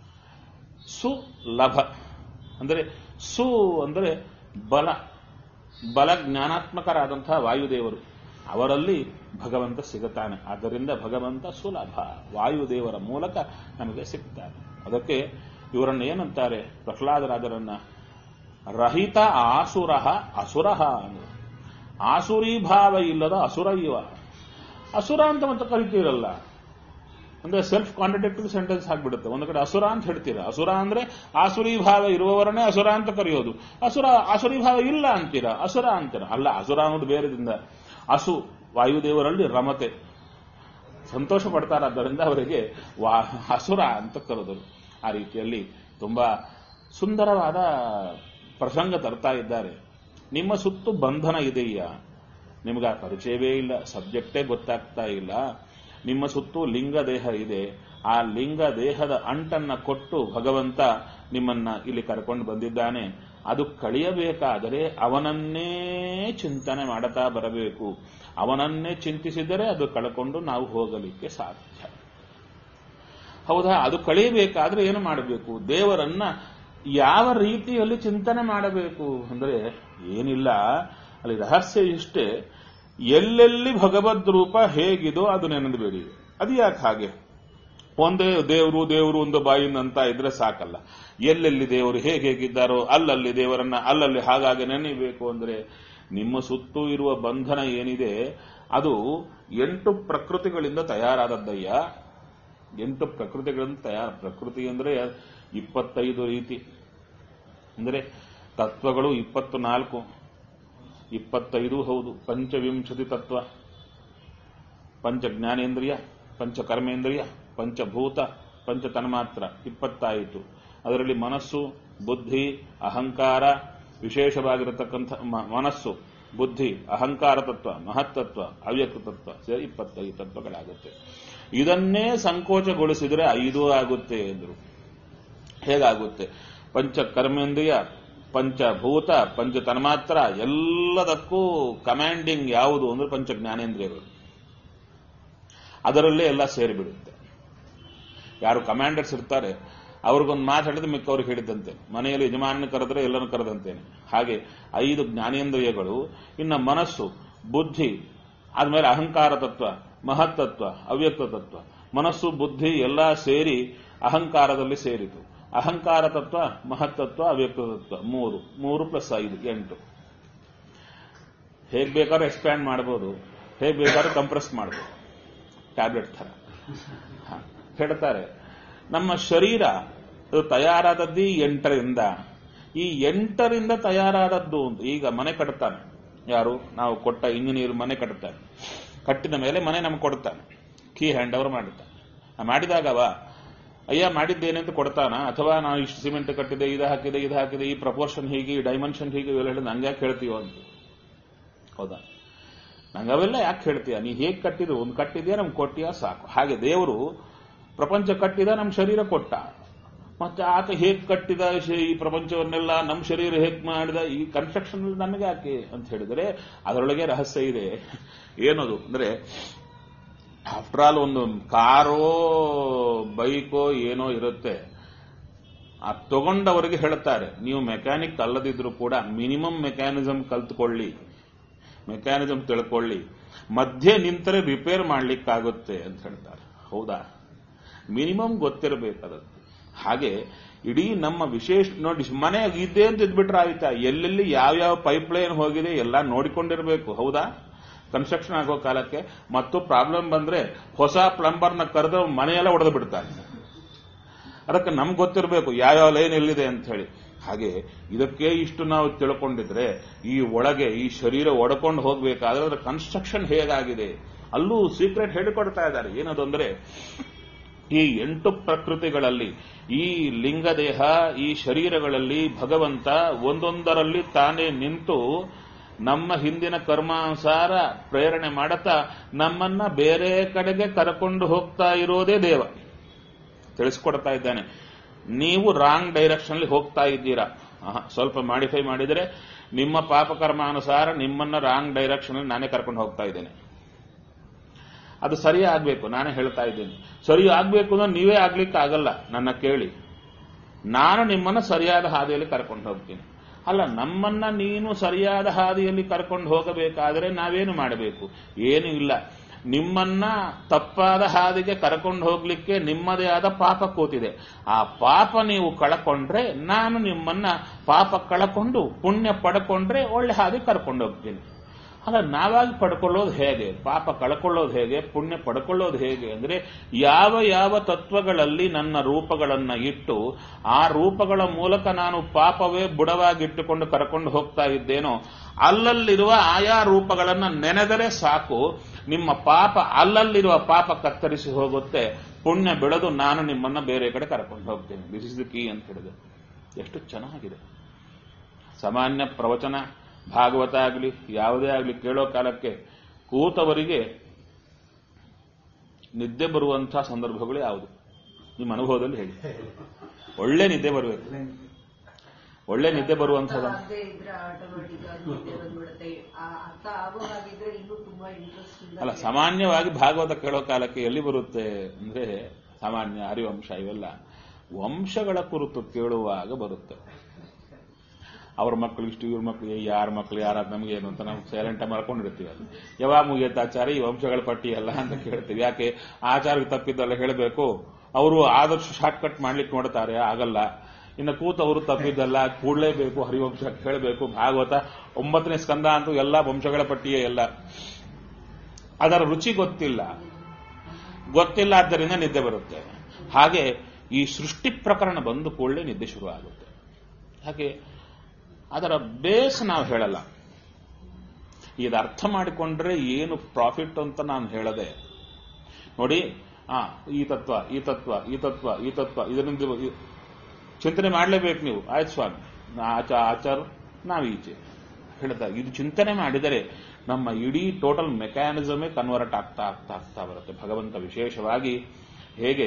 ಸುಲಭ ಅಂದರೆ ಸು ಅಂದರೆ ಬಲ ಬಲ ಜ್ಞಾನಾತ್ಮಕರಾದಂತಹ ವಾಯುದೇವರು ಅವರಲ್ಲಿ ಭಗವಂತ ಸಿಗುತ್ತಾನೆ ಆದ್ದರಿಂದ ಭಗವಂತ ಸುಲಭ ವಾಯುದೇವರ ಮೂಲಕ ನಮಗೆ ಸಿಗ್ತಾನೆ ಅದಕ್ಕೆ ಇವರನ್ನು ಏನಂತಾರೆ ಪ್ರಹ್ಲಾದರಾಜರನ್ನ ರಹಿತ ಆಸುರ ಅಸುರ ಅಂದ್ರೆ ಆಸುರಿ ಭಾವ ಇಲ್ಲದ ಅಸುರ ಇವ ಅಸುರ ಅಂತ ಮತ್ತೆ ಕರಿತೀರಲ್ಲ ಅಂದ್ರೆ ಸೆಲ್ಫ್ ಕಾಂಟ್ರಡಿಕ್ಟರಿ ಸೆಂಟೆನ್ಸ್ ಆಗ್ಬಿಡುತ್ತೆ ಒಂದು ಕಡೆ ಅಸುರ ಅಂತ ಹೇಳ್ತೀರಾ ಅಸುರ ಅಂದ್ರೆ ಆಸುರಿ ಭಾವ ಇರುವವರನ್ನೇ ಅಸುರ ಅಂತ ಕರೆಯೋದು ಅಸುರ ಆಸುರಿ ಭಾವ ಇಲ್ಲ ಅಂತೀರಾ ಅಸುರ ಅಂತೀರ ಅಲ್ಲ ಅಸುರ ಅನ್ನೋದು ಬೇರೆದಿಂದ ಅಸು ವಾಯುದೇವರಲ್ಲಿ ರಮತೆ ಸಂತೋಷ ಪಡ್ತಾರಾದ್ದರಿಂದ ಅವರಿಗೆ ವಾ ಅಸುರ ಅಂತ ಕರೆದರು ಆ ರೀತಿಯಲ್ಲಿ ತುಂಬಾ ಸುಂದರವಾದ ಪ್ರಸಂಗ ತರ್ತಾ ಇದ್ದಾರೆ ನಿಮ್ಮ ಸುತ್ತು ಬಂಧನ ಇದೆಯಾ ನಿಮ್ಗೆ ಆ ಪರಿಚಯವೇ ಇಲ್ಲ ಸಬ್ಜೆಕ್ಟೇ ಗೊತ್ತಾಗ್ತಾ ಇಲ್ಲ ನಿಮ್ಮ ಸುತ್ತು ಲಿಂಗ ದೇಹ ಇದೆ ಆ ಲಿಂಗ ದೇಹದ ಅಂಟನ್ನ ಕೊಟ್ಟು ಭಗವಂತ ನಿಮ್ಮನ್ನ ಇಲ್ಲಿ ಕರ್ಕೊಂಡು ಬಂದಿದ್ದಾನೆ ಅದು ಕಳಿಯಬೇಕಾದರೆ ಅವನನ್ನೇ ಚಿಂತನೆ ಮಾಡುತ್ತಾ ಬರಬೇಕು ಅವನನ್ನೇ ಚಿಂತಿಸಿದರೆ ಅದು ಕಳ್ಕೊಂಡು ನಾವು ಹೋಗಲಿಕ್ಕೆ ಸಾಧ್ಯ ಹೌದಾ ಅದು ಕಳಿಯಬೇಕಾದ್ರೆ ಏನು ಮಾಡಬೇಕು ದೇವರನ್ನ ಯಾವ ರೀತಿಯಲ್ಲಿ ಚಿಂತನೆ ಮಾಡಬೇಕು ಅಂದ್ರೆ ಏನಿಲ್ಲ ಅಲ್ಲಿ ರಹಸ್ಯ ಇಷ್ಟೇ ಎಲ್ಲೆಲ್ಲಿ ಭಗವದ್ ರೂಪ ಹೇಗಿದೋ ಅದು ನೆನೆದಬೇಡಿ ಅದು ಯಾಕೆ ಹಾಗೆ ಒಂದೇ ದೇವರು ದೇವರು ಒಂದು ಬಾಯಿಂದ ಅಂತ ಇದ್ರೆ ಸಾಕಲ್ಲ ಎಲ್ಲೆಲ್ಲಿ ದೇವರು ಹೇಗೆ ಹೇಗಿದ್ದಾರೋ ಅಲ್ಲಲ್ಲಿ ದೇವರನ್ನ ಅಲ್ಲಲ್ಲಿ ಹಾಗಾಗಿ ನೆನೆಯಬೇಕು ಅಂದ್ರೆ ನಿಮ್ಮ ಸುತ್ತೂ ಇರುವ ಬಂಧನ ಏನಿದೆ ಅದು ಎಂಟು ಪ್ರಕೃತಿಗಳಿಂದ ತಯಾರಾದದ್ದಯ್ಯ ಎಂಟು ಪ್ರಕೃತಿಗಳಿಂದ ತಯಾರ ಪ್ರಕೃತಿ ಅಂದ್ರೆ ಇಪ್ಪತ್ತೈದು ರೀತಿ ಅಂದ್ರೆ ತತ್ವಗಳು ಇಪ್ಪತ್ತು ನಾಲ್ಕು ಇಪ್ಪತ್ತೈದು ಹೌದು ಪಂಚವಿಂಶತಿ ತತ್ವ ಪಂಚ ಜ್ಞಾನೇಂದ್ರಿಯ ಪಂಚ ಕರ್ಮೇಂದ್ರಿಯ ಪಂಚಭೂತ ಪಂಚ ತನ್ಮಾತ್ರ ಇಪ್ಪತ್ತಾಯಿತು ಅದರಲ್ಲಿ ಮನಸ್ಸು ಬುದ್ಧಿ ಅಹಂಕಾರ ವಿಶೇಷವಾಗಿರತಕ್ಕಂಥ ಮ- ಮನಸ್ಸು ಬುದ್ಧಿ ಅಹಂಕಾರ ತತ್ವ ಮಹತ್ತತ್ವ ಅವ್ಯಕ್ತ ತತ್ವ ಸೇರಿ ಇಪ್ಪತ್ತೈದು ತತ್ವಗಳಾಗುತ್ತೆ ಇದನ್ನೇ ಸಂಕೋಚಗೊಳಿಸಿದರೆ ಐದು ಆಗುತ್ತೆ ಎಂದರು ಹೇಗಾಗುತ್ತೆ ಪಂಚ ಕರ್ಮೇಂದ್ರಿಯ ಪಂಚಭೂತ ಪಂಚ ತನ್ಮಾತ್ರ ಎಲ್ಲದಕ್ಕೂ ಕಮಾಂಡಿಂಗ್ ಯಾವುದು ಅಂದ್ರೆ ಪಂಚ ಜ್ಞಾನೇಂದ್ರಿಯಗಳು ಅದರಲ್ಲೇ ಎಲ್ಲ ಸೇರಿಬಿಡುತ್ತೆ ಯಾರು ಕಮಾಂಡರ್ಸ್ ಇರ್ತಾರೆ ಅವ್ರಿಗೊಂದು ಮಾತು ಹೇಳಿದ್ರೆ ಮಿಕ್ಕವ್ರಿಗೆ ಹೇಳಿದಂತೆ ಮನೆಯಲ್ಲಿ ಯಜಮಾನ ಕರೆದ್ರೆ ಎಲ್ಲರೂ ಕರೆದಂತೇನೆ ಹಾಗೆ ಐದು ಜ್ಞಾನೇಂದ್ರಿಯಗಳು ಇನ್ನು ಮನಸ್ಸು ಬುದ್ಧಿ ಆದ್ಮೇಲೆ ಅಹಂಕಾರ ತತ್ವ ಮಹತ್ತತ್ವ ಅವ್ಯಕ್ತ ತತ್ವ ಮನಸ್ಸು ಬುದ್ಧಿ ಎಲ್ಲ ಸೇರಿ ಅಹಂಕಾರದಲ್ಲಿ ಸೇರಿತು ಅಹಂಕಾರ ತತ್ವ ಮಹತ್ತತ್ವ ಅವ್ಯಕ್ತ ತತ್ವ ಮೂರು ಮೂರು ಪ್ಲಸ್ ಐದು ಎಂಟು ಹೇಗ್ ಬೇಕಾದ್ರೂ ಎಕ್ಸ್ಪ್ಯಾಂಡ್ ಮಾಡ್ಬೋದು ಹೇಗ್ ಬೇಕಾದ್ರೂ ಕಂಪ್ರೆಸ್ ಮಾಡ್ಬೋದು ಟ್ಯಾಬ್ಲೆಟ್ ತರ ಹ, ಹೇಳ್ತಾರೆ ನಮ್ಮ ಶರೀರ ಇದು ತಯಾರಾದದ್ದು ಈ ಎಂಟರಿಂದ ಈ ಎಂಟರಿಂದ ತಯಾರಾದದ್ದು ಅಂತ ಈಗ ಮನೆ ಕಟ್ತಾನೆ ಯಾರು ನಾವು ಕೊಟ್ಟ ಇಂಜಿನಿಯರ್ ಮನೆ ಕಟ್ತಾನೆ ಕಟ್ಟಿದ ಮೇಲೆ ಮನೆ ನಮ್ಗೆ ಕೊಡ್ತಾನೆ ಕೀ ಹ್ಯಾಂಡ್ ಓವರ್ ಮಾಡುತ್ತಾನೆ ಆ ಮಾಡಿದಾಗವ ಅಯ್ಯ ಮಾಡಿದ್ದೇನೆ ಅಂತ ಕೊಡ್ತಾನ ಅಥವಾ ನಾವು ಇಷ್ಟು ಸಿಮೆಂಟ್ ಕಟ್ಟಿದೆ ಇದು ಹಾಕಿದೆ ಇದು ಹಾಕಿದೆ ಈ ಪ್ರಪೋರ್ಷನ್ ಹೀಗೆ ಈ ಡೈಮೆನ್ಷನ್ ಹೀಗೆ ಇವೆಲ್ಲ ಹೇಳಿದ್ರೆ ನಂಗೆ ಯಾಕೆ ಹೇಳ್ತೀವೋ ಅಂತ ಹೌದಾ ನಂಗೆ ಅವೆಲ್ಲ ಯಾಕೆ ಹೇಳ್ತೀಯ ನೀ ಹೇಗೆ ಕಟ್ಟಿದ್ರು ಒಂದು ಕಟ್ಟಿದ್ಯಾ ನಮ್ಗೆ ಕೊಟ್ಟಿಯಾ ಸಾಕು ಹಾಗೆ ದೇವರು ಪ್ರಪಂಚ ಕಟ್ಟಿದ ನಮ್ಮ ಶರೀರ ಕೊಟ್ಟ ಮತ್ತೆ ಆತ ಹೇಗ್ ಕಟ್ಟಿದ ಶ- ಈ ಪ್ರಪಂಚವನ್ನೆಲ್ಲ ನಮ್ಮ ಶರೀರ ಹೇಗ್ ಮಾಡಿದ ಈ ಕನ್ಸ್ಟ್ರಕ್ಷನ್ ನಮಗೆ ಯಾಕೆ ಅಂತ ಹೇಳಿದರೆ ಅದರೊಳಗೆ ರಹಸ್ಯ ಇದೆ ಏನದು ಅಂದ್ರೆ ಆಫ್ಟರ್ ಆಲ್ ಒಂದು ಕಾರೋ ಬೈಕೋ ಏನೋ ಇರುತ್ತೆ ಆ ತಗೊಂಡವರಿಗೆ ಹೇಳ್ತಾರೆ ನೀವು ಮೆಕ್ಯಾನಿಕ್ ಅಲ್ಲದಿದ್ರು ಕೂಡ ಮಿನಿಮಮ್ ಮೆಕ್ಯಾನಿಸಮ್ ಕಲ್ತ್ಕೊಳ್ಳಿ ಮೆಕ್ಯಾನಿಸಮ್ ತಿಳ್ಕೊಳ್ಳಿ ಮಧ್ಯೆ ನಿಂತರೆ ರಿಪೇರ್ ಮಾಡ್ಲಿಕ್ಕಾಗುತ್ತೆ ಅಂತ ಹೇಳ್ತಾರೆ ಹೌದಾ ಮಿನಿಮಮ್ ಗೊತ್ತಿರಬೇಕದು ಹಾಗೆ ಇಡೀ ನಮ್ಮ ವಿಶೇಷ ನೋಡಿ ಮನೆ ಇದ್ದೇ ಅಂತ ಇದ್ಬಿಟ್ರೆ ಆಯ್ತಾ ಎಲ್ಲೆಲ್ಲಿ ಯಾವ್ಯಾವ ಪೈಪ್ ಲೈನ್ ಹೋಗಿದೆ ಎಲ್ಲ ನೋಡಿಕೊಂಡಿರ್ಬೇಕು ಹೌದಾ ಕನ್ಸ್ಟ್ರಕ್ಷನ್ ಆಗೋ ಕಾಲಕ್ಕೆ ಮತ್ತು ಪ್ರಾಬ್ಲಮ್ ಬಂದ್ರೆ ಹೊಸ ಪ್ಲಂಬರ್ನ ಕರೆದು ಮನೆಯೆಲ್ಲ ಒಡೆದು ಬಿಡ್ತಾರೆ ಅದಕ್ಕೆ ನಮ್ಗೆ ಗೊತ್ತಿರಬೇಕು ಯಾವ್ಯಾವ ಲೈನ್ ಎಲ್ಲಿದೆ ಅಂತ ಹೇಳಿ ಹಾಗೆ ಇದಕ್ಕೆ ಇಷ್ಟು ನಾವು ತಿಳ್ಕೊಂಡಿದ್ರೆ ಈ ಒಳಗೆ ಈ ಶರೀರ ಒಡ್ಕೊಂಡು ಹೋಗ್ಬೇಕಾದ್ರೆ ಅದರ ಕನ್ಸ್ಟ್ರಕ್ಷನ್ ಹೇಗಾಗಿದೆ ಅಲ್ಲೂ ಸೀಕ್ರೆಟ್ ಹೇಳಿಕೊಡ್ತಾ ಇದ್ದಾರೆ ಏನದು ಅಂದ್ರೆ ಈ ಎಂಟು ಪ್ರಕೃತಿಗಳಲ್ಲಿ ಈ ಲಿಂಗದೇಹ ಈ ಶರೀರಗಳಲ್ಲಿ ಭಗವಂತ ಒಂದೊಂದರಲ್ಲಿ ತಾನೇ ನಿಂತು ನಮ್ಮ ಹಿಂದಿನ ಕರ್ಮಾನುಸಾರ ಪ್ರೇರಣೆ ಮಾಡುತ್ತಾ ನಮ್ಮನ್ನ ಬೇರೆ ಕಡೆಗೆ ಕರ್ಕೊಂಡು ಹೋಗ್ತಾ ಇರೋದೇ ದೇವ ತಿಳಿಸ್ಕೊಡ್ತಾ ಇದ್ದಾನೆ ನೀವು ರಾಂಗ್ ಡೈರೆಕ್ಷನ್ ಅಲ್ಲಿ ಹೋಗ್ತಾ ಇದ್ದೀರಾ ಆಹಾ, ಸ್ವಲ್ಪ ಮಾಡಿಫೈ ಮಾಡಿದರೆ ನಿಮ್ಮ ಪಾಪಕರ್ಮಾನುಸಾರ ನಿಮ್ಮನ್ನ ರಾಂಗ್ ಡೈರೆಕ್ಷನ್ ಅಲ್ಲಿ ನಾನೇ ಕರ್ಕೊಂಡು ಹೋಗ್ತಾ ಇದ್ದೇನೆ ಅದು ಸರಿ ಆಗ್ಬೇಕು ನಾನೇ ಹೇಳ್ತಾ ಇದ್ದೀನಿ ಸರಿ ಆಗ್ಬೇಕು ಅಂದ್ರೆ ನೀವೇ ಆಗ್ಲಿಕ್ಕೆ ಆಗಲ್ಲ ನನ್ನ ಕೇಳಿ ನಾನು ನಿಮ್ಮನ್ನ ಸರಿಯಾದ ಹಾದಿಯಲ್ಲಿ ಕರ್ಕೊಂಡು ಹೋಗ್ತೀನಿ ಅಲ್ಲ ನಮ್ಮನ್ನ ನೀನು ಸರಿಯಾದ ಹಾದಿಯಲ್ಲಿ ಕರ್ಕೊಂಡು ಹೋಗಬೇಕಾದರೆ ನಾವೇನು ಮಾಡಬೇಕು ಏನು ಇಲ್ಲ ನಿಮ್ಮನ್ನ ತಪ್ಪಾದ ಹಾದಿಗೆ ಕರ್ಕೊಂಡು ಹೋಗ್ಲಿಕ್ಕೆ ನಿಮ್ಮದೇ ಆದ ಪಾಪ ಕೂತಿದೆ ಆ ಪಾಪ ನೀವು ಕಳ್ಕೊಂಡ್ರೆ ನಾನು ನಿಮ್ಮನ್ನ ಪಾಪ ಕಳ್ಕೊಂಡು ಪುಣ್ಯ ಪಡ್ಕೊಂಡ್ರೆ ಒಳ್ಳೆ ಹಾದಿ ಕರ್ಕೊಂಡು ಹೋಗ್ತೀನಿ ಅಲ್ಲ ನಾವಾಗಿ ಪಡ್ಕೊಳ್ಳೋದು ಹೇಗೆ ಪಾಪ ಕಳ್ಕೊಳ್ಳೋದು ಹೇಗೆ ಪುಣ್ಯ ಪಡ್ಕೊಳ್ಳೋದು ಹೇಗೆ ಅಂದ್ರೆ ಯಾವ ಯಾವ ತತ್ವಗಳಲ್ಲಿ ನನ್ನ ರೂಪಗಳನ್ನ ಇಟ್ಟು ಆ ರೂಪಗಳ ಮೂಲಕ ನಾನು ಪಾಪವೇ ಬುಡವಾಗಿಟ್ಟುಕೊಂಡು ಕರ್ಕೊಂಡು ಹೋಗ್ತಾ ಇದ್ದೇನೋ ಅಲ್ಲಲ್ಲಿರುವ ಆಯಾ ರೂಪಗಳನ್ನ ನೆನೆದರೆ ಸಾಕು ನಿಮ್ಮ ಪಾಪ ಅಲ್ಲಲ್ಲಿರುವ ಪಾಪ ಕತ್ತರಿಸಿ ಹೋಗುತ್ತೆ ಪುಣ್ಯ ಬೆಳೆದು ನಾನು ನಿಮ್ಮನ್ನ ಬೇರೆ ಕಡೆ ಕರ್ಕೊಂಡು ಹೋಗ್ತೇನೆ ದಿಸ್ ಇಸ್ ದ ಕೀ ಅಂತ ಹೇಳಿದೆ ಎಷ್ಟು ಚೆನ್ನಾಗಿದೆ ಸಾಮಾನ್ಯ ಪ್ರವಚನ ಭಾಗವತ ಆಗಲಿ ಯಾವುದೇ ಆಗಲಿ ಕೇಳೋ ಕಾಲಕ್ಕೆ ಕೂತವರಿಗೆ ನಿದ್ದೆ ಬರುವಂತಹ ಸಂದರ್ಭಗಳು ಯಾವುದು ನಿಮ್ಮ ಅನುಭವದಲ್ಲಿ ಹೇಳಿ ಒಳ್ಳೆ ನಿದ್ದೆ ಬರಬೇಕು ಒಳ್ಳೆ ನಿದ್ದೆ ಬರುವಂತಹದ್ದು ಆಗದೆ ಇದ್ರೆ ಆಟೋಮೆಟಿಕ್ ಆಗಿ ನಿದ್ದೆ ಬಂದ್ಬಿಡುತ್ತೆ ಆ ಅರ್ಥ ಆಗೋ ಹಾಗಿದ್ರೆ ಇನ್ನೂ ತುಂಬಾ ಇಂಟ್ರೆಸ್ಟ್ ಅಲ್ಲ ಸಾಮಾನ್ಯವಾಗಿ ಭಾಗವತ ಕೇಳೋ ಕಾಲಕ್ಕೆ ಎಲ್ಲಿ ಬರುತ್ತೆ ಅಂದ್ರೆ ಸಾಮಾನ್ಯ ಹರಿವಂಶ ಇವೆಲ್ಲ ವಂಶಗಳ ಕುರಿತು ಕೇಳುವಾಗ ಬರುತ್ತೆ ಅವ್ರ ಮಕ್ಕಳು ಇಷ್ಟು ಇವ್ರ ಮಕ್ಕಳು ಯಾರ ಮಕ್ಕಳು ಯಾರಾದ ನಮಗೆ ಏನು ಅಂತ ನಾವು ಸೈಲೆಂಟ್ ಮಾಡ್ಕೊಂಡಿರ್ತೀವಿ ಅದು ಯಾವಾಗ ಮುಗಿಯುತ್ತೆ ಆಚಾರ ಈ ವಂಶಗಳ ಪಟ್ಟಿ ಅಲ್ಲ ಅಂತ ಕೇಳ್ತೀವಿ ಯಾಕೆ ಆಚಾರಕ್ಕೆ ತಪ್ಪಿದ್ದಲ್ಲ ಹೇಳಬೇಕು ಅವರು ಆದರ್ಶ ಶಾರ್ಟ್ ಕಟ್ ಮಾಡ್ಲಿಕ್ಕೆ ನೋಡ್ತಾರೆ ಆಗಲ್ಲ ಇನ್ನು ಕೂತವರು ತಪ್ಪಿದ್ದಲ್ಲ ಕೂಡಲೇಬೇಕು ಹರಿವಂಶ ಹೇಳಬೇಕು ಭಾಗವತ ಒಂಬತ್ತನೇ ಸ್ಕಂದ ಅಂತೂ ಎಲ್ಲ ವಂಶಗಳ ಪಟ್ಟಿಯೇ ಎಲ್ಲ ಅದರ ರುಚಿ ಗೊತ್ತಿಲ್ಲ ಗೊತ್ತಿಲ್ಲ ಆದ್ದರಿಂದ ನಿದ್ದೆ ಬರುತ್ತೆ ಹಾಗೆ ಈ ಸೃಷ್ಟಿ ಪ್ರಕರಣ ಬಂದು ಕೂಡಲೇ ನಿದ್ದೆ ಶುರು ಆಗುತ್ತೆ ಹಾಗೆ ಅದರ ಬೇಸ್ ನಾವು ಹೇಳಲ್ಲ ಇದು ಅರ್ಥ ಮಾಡಿಕೊಂಡ್ರೆ ಏನು ಪ್ರಾಫಿಟ್ ಅಂತ ನಾನು ಹೇಳದೆ ನೋಡಿ ಆ ಈ ತತ್ವ ಈ ತತ್ವ ಈ ತತ್ವ ಈ ತತ್ವ ಇದರಿಂದ ಇ- ಚಿಂತನೆ ಮಾಡಲೇಬೇಕು ನೀವು ಆಯ್ತು ಸ್ವಾಮಿ ನಾ ಆಚ ಆಚಾರ ನಾವು ಈಚೆ ಹೇಳ್ತಾ ಇದು ಚಿಂತನೆ ಮಾಡಿದರೆ ನಮ್ಮ ಇಡೀ ಟೋಟಲ್ ಮೆಕ್ಯಾನಿಸಮೇ ಕನ್ವರ್ಟ್ ಆಗ್ತಾ ಆಗ್ತಾ ಆಗ್ತಾ ಬರುತ್ತೆ ಭಗವಂತ ವಿಶೇಷವಾಗಿ ಹೇಗೆ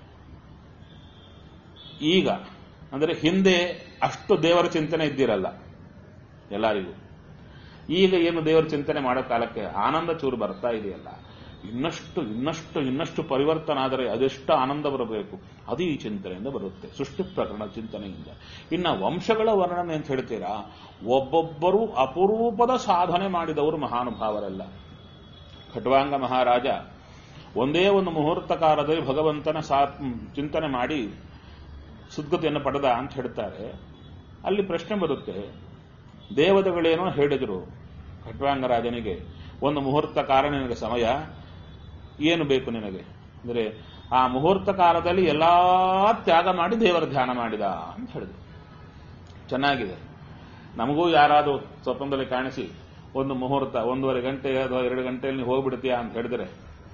ಈಗ ಅಂದರೆ ಹಿಂದೆ ಅಷ್ಟು ದೇವರ ಚಿಂತನೆ ಇದ್ದಿರಲ್ಲ ಎಲ್ಲರಿಗೂ ಈಗ ಏನು ದೇವರ ಚಿಂತನೆ ಮಾಡೋ ಕಾಲಕ್ಕೆ ಆನಂದ ಚೂರು ಬರ್ತಾ ಇದೆಯಲ್ಲ ಇನ್ನಷ್ಟು ಇನ್ನಷ್ಟು ಇನ್ನಷ್ಟು ಪರಿವರ್ತನ ಆದರೆ ಅದೆಷ್ಟು ಆನಂದ ಬರಬೇಕು ಅದು ಈ ಚಿಂತನೆಯಿಂದ ಬರುತ್ತೆ ಸೃಷ್ಟಿ ಪ್ರಕರಣ ಚಿಂತನೆಯಿಂದ ಇನ್ನ ವಂಶಗಳ ವರ್ಣನೆ ಅಂತ ಹೇಳ್ತೀರಾ ಒಬ್ಬೊಬ್ಬರು ಅಪರೂಪದ ಸಾಧನೆ ಮಾಡಿದವರು ಮಹಾನುಭಾವರೆಲ್ಲ ಖಟ್ವಾಂಗ ಮಹಾರಾಜ ಒಂದೇ ಒಂದು ಮುಹೂರ್ತ ಕಾಲದಲ್ಲಿ ಭಗವಂತನ ಸಾ ಚಿಂತನೆ ಮಾಡಿ ಸುದ್ಗತಿಯನ್ನು ಪಡೆದ ಅಂತ ಹೇಳ್ತಾರೆ ಅಲ್ಲಿ ಪ್ರಶ್ನೆ ಬರುತ್ತೆ ದೇವತೆಗಳೇನೋ ಹೇಳಿದರು ಖಟ್ವಾಂಗ ರಾಜನಿಗೆ ಒಂದು ಮುಹೂರ್ತ ಕಾಲ ನಿನಗೆ ಸಮಯ ಏನು ಬೇಕು ನಿನಗೆ ಅಂದರೆ ಆ ಮುಹೂರ್ತ ಕಾಲದಲ್ಲಿ ಎಲ್ಲಾ ತ್ಯಾಗ ಮಾಡಿ ದೇವರ ಧ್ಯಾನ ಮಾಡಿದ ಅಂತ ಹೇಳಿದ್ರು ಚೆನ್ನಾಗಿದೆ ನಮಗೂ ಯಾರಾದರೂ ಸ್ವಪ್ನದಲ್ಲಿ ಕಾಣಿಸಿ ಒಂದು ಮುಹೂರ್ತ ಒಂದೂವರೆ ಗಂಟೆ ಅಥವಾ ಎರಡು ಗಂಟೆಯಲ್ಲಿ ನೀವು ಹೋಗ್ಬಿಡ್ತೀಯಾ ಅಂತ ಹೇಳಿದ್ರೆ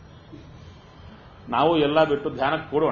ನಾವು ಎಲ್ಲ ಬಿಟ್ಟು ಧ್ಯಾನಕ್ಕೆ ಕೂಡೋಣ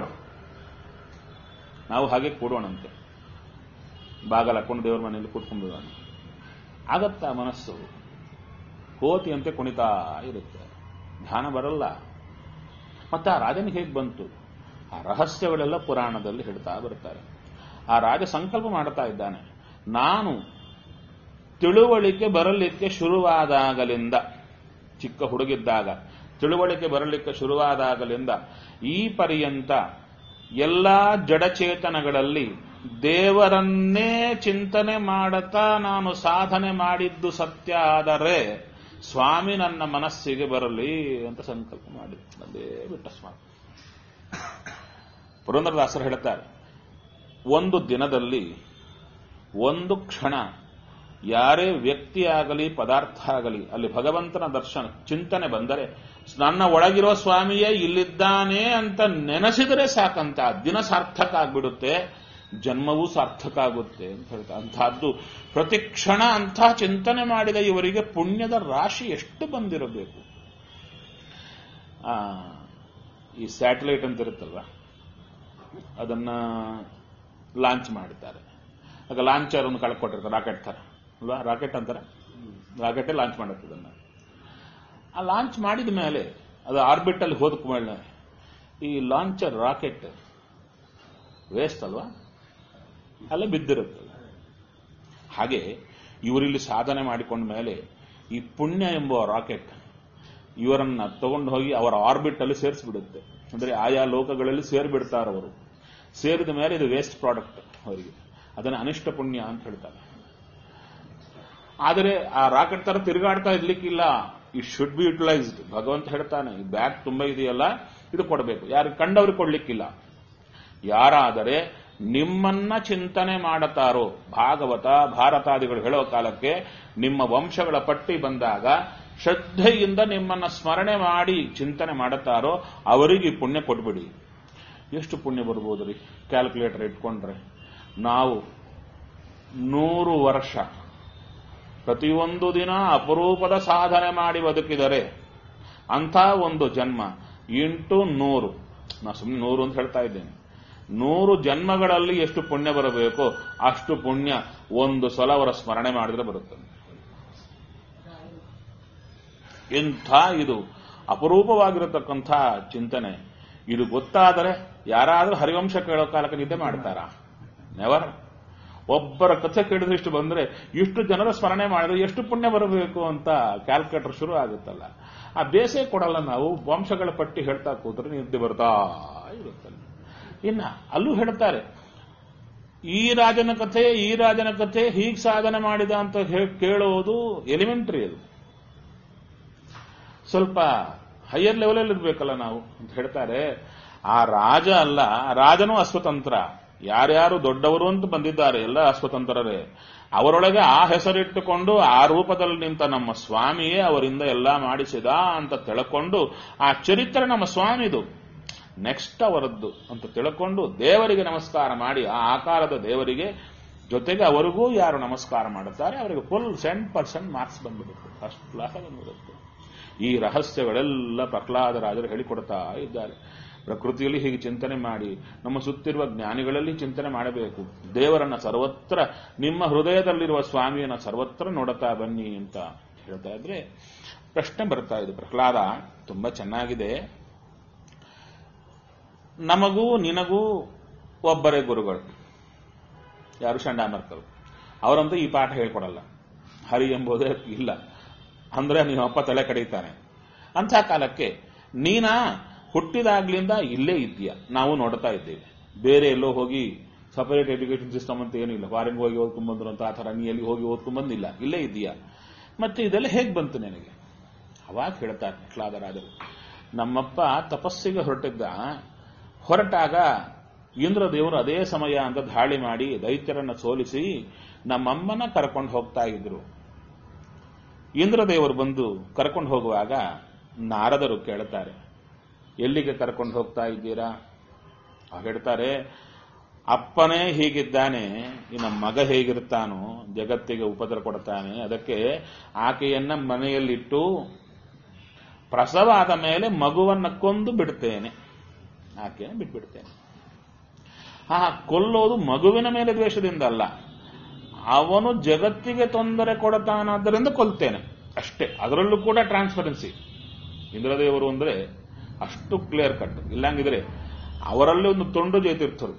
ನಾವು ಹಾಗೆ ಕೂಡೋಣಂತೆ ಬಾಗಲ ಹಾಕೊಂಡು ದೇವರ ಮನೆಯಲ್ಲಿ ಕೂತ್ಕೊಂಡು ಆಗತ್ತಾ ಮನಸ್ಸು ಕೋತಿಯಂತೆ ಕುಣಿತಾ ಇರುತ್ತೆ ಧ್ಯಾನ ಬರಲ್ಲ ಮತ್ತೆ ಆ ರಾಜನಿಗೆ ಹೇಗೆ ಬಂತು ಆ ರಹಸ್ಯಗಳೆಲ್ಲ ಪುರಾಣದಲ್ಲಿ ಹೇಳ್ತಾ ಬರ್ತಾರೆ ಆ ರಾಜ ಸಂಕಲ್ಪ ಮಾಡ್ತಾ ಇದ್ದಾನೆ ನಾನು ತಿಳುವಳಿಕೆ ಬರಲಿಕ್ಕೆ ಶುರುವಾದಾಗಲಿಂದ ಚಿಕ್ಕ ಹುಡುಗಿದ್ದಾಗ ತಿಳುವಳಿಕೆ ಬರಲಿಕ್ಕೆ ಶುರುವಾದಾಗಲಿಂದ ಈ ಪರ್ಯಂತ ಎಲ್ಲಾ ಜಡಚೇತನಗಳಲ್ಲಿ ದೇವರನ್ನೇ ಚಿಂತನೆ ಮಾಡುತ್ತಾ ನಾನು ಸಾಧನೆ ಮಾಡಿದ್ದು ಸತ್ಯ ಆದರೆ ಸ್ವಾಮಿ ನನ್ನ ಮನಸ್ಸಿಗೆ ಬರಲಿ ಅಂತ ಸಂಕಲ್ಪ ಮಾಡಿ ಅದೇ ಬಿಟ್ಟ ಸ್ವಾಮಿ ಪುರಂದರದಾಸರು ಹೇಳ್ತಾರೆ ಒಂದು ದಿನದಲ್ಲಿ ಒಂದು ಕ್ಷಣ ಯಾರೇ ವ್ಯಕ್ತಿ ಆಗಲಿ ಪದಾರ್ಥ ಆಗಲಿ ಅಲ್ಲಿ ಭಗವಂತನ ದರ್ಶನ ಚಿಂತನೆ ಬಂದರೆ ನನ್ನ ಒಳಗಿರುವ ಸ್ವಾಮಿಯೇ ಇಲ್ಲಿದ್ದಾನೆ ಅಂತ ನೆನೆಸಿದರೆ ಸಾಕಂತ ಆ ದಿನ ಸಾರ್ಥಕ ಆಗ್ಬಿಡುತ್ತೆ ಜನ್ಮವೂ ಸಾರ್ಥಕ ಆಗುತ್ತೆ ಅಂತ ಹೇಳ್ತಾರೆ ಅಂತಹದ್ದು ಪ್ರತಿ ಕ್ಷಣ ಅಂಥ ಚಿಂತನೆ ಮಾಡಿದ ಇವರಿಗೆ ಪುಣ್ಯದ ರಾಶಿ ಎಷ್ಟು ಬಂದಿರಬೇಕು ಆ, ಈ ಸ್ಯಾಟಲೈಟ್ ಅಂತ ಇರುತ್ತಲ್ವ ಅದನ್ನ ಲಾಂಚ್ ಮಾಡ್ತಾರೆ ಆಗ ಲಾಂಚರ್ ಒಂದು ಕಳ್ಕೊಟ್ಟಿರ್ತಾರೆ ರಾಕೆಟ್ ತರ ಅಲ್ವಾ ರಾಕೆಟ್ ಅಂತಾರೆ ರಾಕೆಟೇ ಲಾಂಚ್ ಮಾಡುತ್ತೆ ಅದನ್ನ ಆ ಲಾಂಚ್ ಮಾಡಿದ ಮೇಲೆ ಅದು ಆರ್ಬಿಟ್ ಅಲ್ಲಿ ಹೋದ ಮೇಲೆ ಈ ಲಾಂಚರ್ ರಾಕೆಟ್ ವೇಸ್ಟ್ ಅಲ್ವಾ ಅಲ್ಲೇ ಬಿದ್ದಿರುತ್ತೆ ಹಾಗೆ ಇವರಿಲ್ಲಿ ಸಾಧನೆ ಮಾಡಿಕೊಂಡ ಮೇಲೆ ಈ ಪುಣ್ಯ ಎಂಬ ರಾಕೆಟ್ ಇವರನ್ನ ತಗೊಂಡು ಹೋಗಿ ಅವರ ಆರ್ಬಿಟ್ ಅಲ್ಲಿ ಸೇರಿಸ್ಬಿಡುತ್ತೆ ಅಂದ್ರೆ ಆಯಾ ಲೋಕಗಳಲ್ಲಿ ಸೇರಿಬಿಡ್ತಾರೆ ಅವರು ಸೇರಿದ ಮೇಲೆ ಇದು ವೇಸ್ಟ್ ಪ್ರಾಡಕ್ಟ್ ಅವರಿಗೆ ಅದನ್ನ ಅನಿಷ್ಟ ಪುಣ್ಯ ಅಂತ ಹೇಳ್ತಾರೆ ಆದರೆ ಆ ರಾಕೆಟ್ ತರ ತಿರುಗಾಡ್ತಾ ಇರ್ಲಿಕ್ಕಿಲ್ಲ ಈ ಶುಡ್ ಬಿ ಯುಟಿಲೈಸ್ಡ್ ಭಗವಂತ ಹೇಳ್ತಾನೆ ಈ ಬ್ಯಾಗ್ ತುಂಬಾ ಇದೆಯಲ್ಲ ಇದು ಕೊಡಬೇಕು ಯಾರಿಗೆ ಕಂಡವ್ರಿಗೆ ಕೊಡ್ಲಿಕ್ಕಿಲ್ಲ ಯಾರಾದರೆ ನಿಮ್ಮನ್ನ ಚಿಂತನೆ ಮಾಡುತ್ತಾರೋ ಭಾಗವತ ಭಾರತಾದಿಗಳು ಹೇಳೋ ಕಾಲಕ್ಕೆ ನಿಮ್ಮ ವಂಶಗಳ ಪಟ್ಟಿ ಬಂದಾಗ ಶ್ರದ್ಧೆಯಿಂದ ನಿಮ್ಮನ್ನ ಸ್ಮರಣೆ ಮಾಡಿ ಚಿಂತನೆ ಮಾಡುತ್ತಾರೋ ಅವರಿಗೆ ಈ ಪುಣ್ಯ ಕೊಟ್ಬಿಡಿ ಎಷ್ಟು ಪುಣ್ಯ ಬರ್ಬೋದು ರೀ ಕ್ಯಾಲ್ಕುಲೇಟರ್ ಇಟ್ಕೊಂಡ್ರೆ ನಾವು ನೂರು ವರ್ಷ ಪ್ರತಿಯೊಂದು ದಿನ ಅಪರೂಪದ ಸಾಧನೆ ಮಾಡಿ ಬದುಕಿದರೆ ಅಂಥ ಒಂದು ಜನ್ಮ ಇಂಟು ನೂರು ನಾ ಸುಮ್ಮನೆ ನೂರು ಅಂತ ಹೇಳ್ತಾ ಇದ್ದೇನೆ ನೂರು ಜನ್ಮಗಳಲ್ಲಿ ಎಷ್ಟು ಪುಣ್ಯ ಬರಬೇಕೋ ಅಷ್ಟು ಪುಣ್ಯ ಒಂದು ಸಲ ಅವರ ಸ್ಮರಣೆ ಮಾಡಿದ್ರೆ ಬರುತ್ತದೆ ಇಂಥ ಇದು ಅಪರೂಪವಾಗಿರತಕ್ಕಂಥ ಚಿಂತನೆ ಇದು ಗೊತ್ತಾದರೆ ಯಾರಾದರೂ ಹರಿವಂಶ ಕೇಳೋ ಕಾಲಕ್ಕೆ ನಿದ್ದೆ ಮಾಡ್ತಾರಾ ನೆವರ್ ಒಬ್ಬರ ಕಥೆ ಕೇಳಿದ್ರೆ ಇಷ್ಟು ಬಂದ್ರೆ ಇಷ್ಟು ಜನರ ಸ್ಮರಣೆ ಮಾಡಿದ್ರೆ ಎಷ್ಟು ಪುಣ್ಯ ಬರಬೇಕು ಅಂತ ಕ್ಯಾಲ್ಕುಲೇಟರ್ ಶುರು ಆಗುತ್ತಲ್ಲ ಆ ಬೇಸೆ ಕೊಡಲ್ಲ ನಾವು ವಂಶಗಳ ಪಟ್ಟಿ ಹೇಳ್ತಾ ಕೂತ್ರೆ ನಿದ್ದೆ ಬರ್ತಾ ಇರುತ್ತಲ್ಲ ಇನ್ನ ಅಲ್ಲೂ ಹೇಳ್ತಾರೆ ಈ ರಾಜನ ಕಥೆ ಈ ರಾಜನ ಕಥೆ ಹೀಗೆ ಸಾಧನೆ ಮಾಡಿದ ಅಂತ ಹೇ- ಕೇಳೋದು ಎಲಿಮೆಂಟ್ರಿ ಅದು ಸ್ವಲ್ಪ ಹೈಯರ್ ಲೆವೆಲಲ್ಲಿ ಇರ್ಬೇಕಲ್ಲ ನಾವು ಅಂತ ಹೇಳ್ತಾರೆ ಆ ರಾಜ ಅಲ್ಲ ರಾಜನೂ ಅಸ್ವತಂತ್ರ ಯಾರ್ಯಾರು ದೊಡ್ಡವರು ಅಂತ ಬಂದಿದ್ದಾರೆ ಎಲ್ಲ ಅಸ್ವತಂತ್ರರೇ ಅವರೊಳಗೆ ಆ ಹೆಸರಿಟ್ಟುಕೊಂಡು ಆ ರೂಪದಲ್ಲಿ ನಿಂತ ನಮ್ಮ ಸ್ವಾಮಿಯೇ ಅವರಿಂದ ಎಲ್ಲ ಮಾಡಿಸಿದ ಅಂತ ತಿಳ್ಕೊಂಡು ಆ ಚರಿತ್ರೆ ನಮ್ಮ ಸ್ವಾಮಿದು ನೆಕ್ಸ್ಟ್ ಅವರದ್ದು ಅಂತ ತಿಳ್ಕೊಂಡು ದೇವರಿಗೆ ನಮಸ್ಕಾರ ಮಾಡಿ ಆ ಆಕಾರದ ದೇವರಿಗೆ ಜೊತೆಗೆ ಅವರಿಗೂ ಯಾರು ನಮಸ್ಕಾರ ಮಾಡುತ್ತಾರೆ ಅವರಿಗೆ ಫುಲ್ ಸೆಂಟ್ ಪರ್ಸೆಂಟ್ ಮಾರ್ಕ್ಸ್ ಬಂದ್ಬಿಡುತ್ತೆ ಫಸ್ಟ್ ಕ್ಲಾಸ್ ಬಂದ್ಬಿಡುತ್ತೆ ಈ ರಹಸ್ಯಗಳೆಲ್ಲ ಪ್ರಹ್ಲಾದರಾಜರು ಹೇಳಿಕೊಡ್ತಾ ಇದ್ದಾರೆ ಪ್ರಕೃತಿಯಲ್ಲಿ ಹೀಗೆ ಚಿಂತನೆ ಮಾಡಿ ನಮ್ಮ ಸುತ್ತಿರುವ ಜ್ಞಾನಿಗಳಲ್ಲಿ ಚಿಂತನೆ ಮಾಡಬೇಕು ದೇವರನ್ನ ಸರ್ವತ್ರ ನಿಮ್ಮ ಹೃದಯದಲ್ಲಿರುವ ಸ್ವಾಮಿಯನ್ನ ಸರ್ವತ್ರ ನೋಡುತ್ತಾ ಬನ್ನಿ ಅಂತ ಹೇಳ್ತಾ ಇದ್ರೆ ಪ್ರಶ್ನೆ ಬರ್ತಾ ಇದೆ ಪ್ರಹ್ಲಾದ ತುಂಬಾ ಚೆನ್ನಾಗಿದೆ ನಮಗೂ ನಿನಗೂ ಒಬ್ಬರೇ ಗುರುಗಳು ಯಾರು ಚಂಡಾಮರ್ಕರು ಅವರಂತೂ ಈ ಪಾಠ ಹೇಳ್ಕೊಡಲ್ಲ ಹರಿ ಎಂಬುದೇ ಇಲ್ಲ ಅಂದ್ರೆ ನಿಮ್ಮ ಅಪ್ಪ ತಲೆ ಕಡಿತಾನೆ ಅಂಥ ಕಾಲಕ್ಕೆ ನೀನ ಹುಟ್ಟಿದಾಗ್ಲಿಂದ ಇಲ್ಲೇ ಇದೆಯಾ ನಾವು ನೋಡ್ತಾ ಇದ್ದೇವೆ ಬೇರೆ ಎಲ್ಲೋ ಹೋಗಿ ಸಪರೇಟ್ ಎಜುಕೇಶನ್ ಸಿಸ್ಟಮ್ ಅಂತ ಏನಿಲ್ಲ ಫಾರಿನ್ ಹೋಗಿ ಓದ್ಕೊಂಡ್ಬಂದ್ರು ಅಂತ ಆ ಥರ ನೀ ಎಲ್ಲಿ ಹೋಗಿ ಓದ್ಕೊಂಡ್ಬಂದಿಲ್ಲ ಇಲ್ಲೇ ಇದೆಯಾ ಮತ್ತೆ ಇದೆಲ್ಲ ಹೇಗೆ ಬಂತು ನಿನಗೆ ಅವಾಗ ಹೇಳ್ತಾರೆ ಕ್ಲಾದರಾದರು ನಮ್ಮಪ್ಪ ತಪಸ್ಸಿಗೆ ಹೊರಟಿದ್ದ ಹೊರಟಾಗ ಇಂದ್ರದೇವರು ಅದೇ ಸಮಯ ಅಂತ ದಾಳಿ ಮಾಡಿ ದೈತ್ಯರನ್ನ ಸೋಲಿಸಿ ನಮ್ಮಮ್ಮನ ಕರ್ಕೊಂಡು ಹೋಗ್ತಾ ಇದ್ರು ಇಂದ್ರದೇವರು ಬಂದು ಕರ್ಕೊಂಡು ಹೋಗುವಾಗ ನಾರದರು ಕೇಳ್ತಾರೆ ಎಲ್ಲಿಗೆ ಕರ್ಕೊಂಡು ಹೋಗ್ತಾ ಇದ್ದೀರಾ ಆಗ ಹೇಳ್ತಾರೆ ಅಪ್ಪನೇ ಹೀಗಿದ್ದಾನೆ ಇನ್ನು ಮಗ ಹೇಗಿರ್ತಾನೋ ಜಗತ್ತಿಗೆ ಉಪದ್ರ ಕೊಡ್ತಾನೆ ಅದಕ್ಕೆ ಆಕೆಯನ್ನ ಮನೆಯಲ್ಲಿಟ್ಟು ಪ್ರಸವ ಆದ ಮೇಲೆ ಮಗುವನ್ನ ಕೊಂದು ಬಿಡ್ತೇನೆ ಆಕೆಯನ್ನು ಬಿಟ್ಬಿಡ್ತೇನೆ ಆ ಕೊಲ್ಲೋದು ಮಗುವಿನ ಮೇಲೆ ದ್ವೇಷದಿಂದ ಅಲ್ಲ ಅವನು ಜಗತ್ತಿಗೆ ತೊಂದರೆ ಕೊಡತಾನಾದ್ದರಿಂದ ಕೊಲ್ತೇನೆ ಅಷ್ಟೇ ಅದರಲ್ಲೂ ಕೂಡ ಟ್ರಾನ್ಸ್ಪರೆನ್ಸಿ ಇಂದ್ರದೇವರು ಅಂದ್ರೆ ಅಷ್ಟು ಕ್ಲಿಯರ್ ಕಟ್ ಇಲ್ಲಂಗಿದ್ರೆ ಅವರಲ್ಲಿ ಒಂದು ತುಂಡು ಜಯತೀರ್ಥರು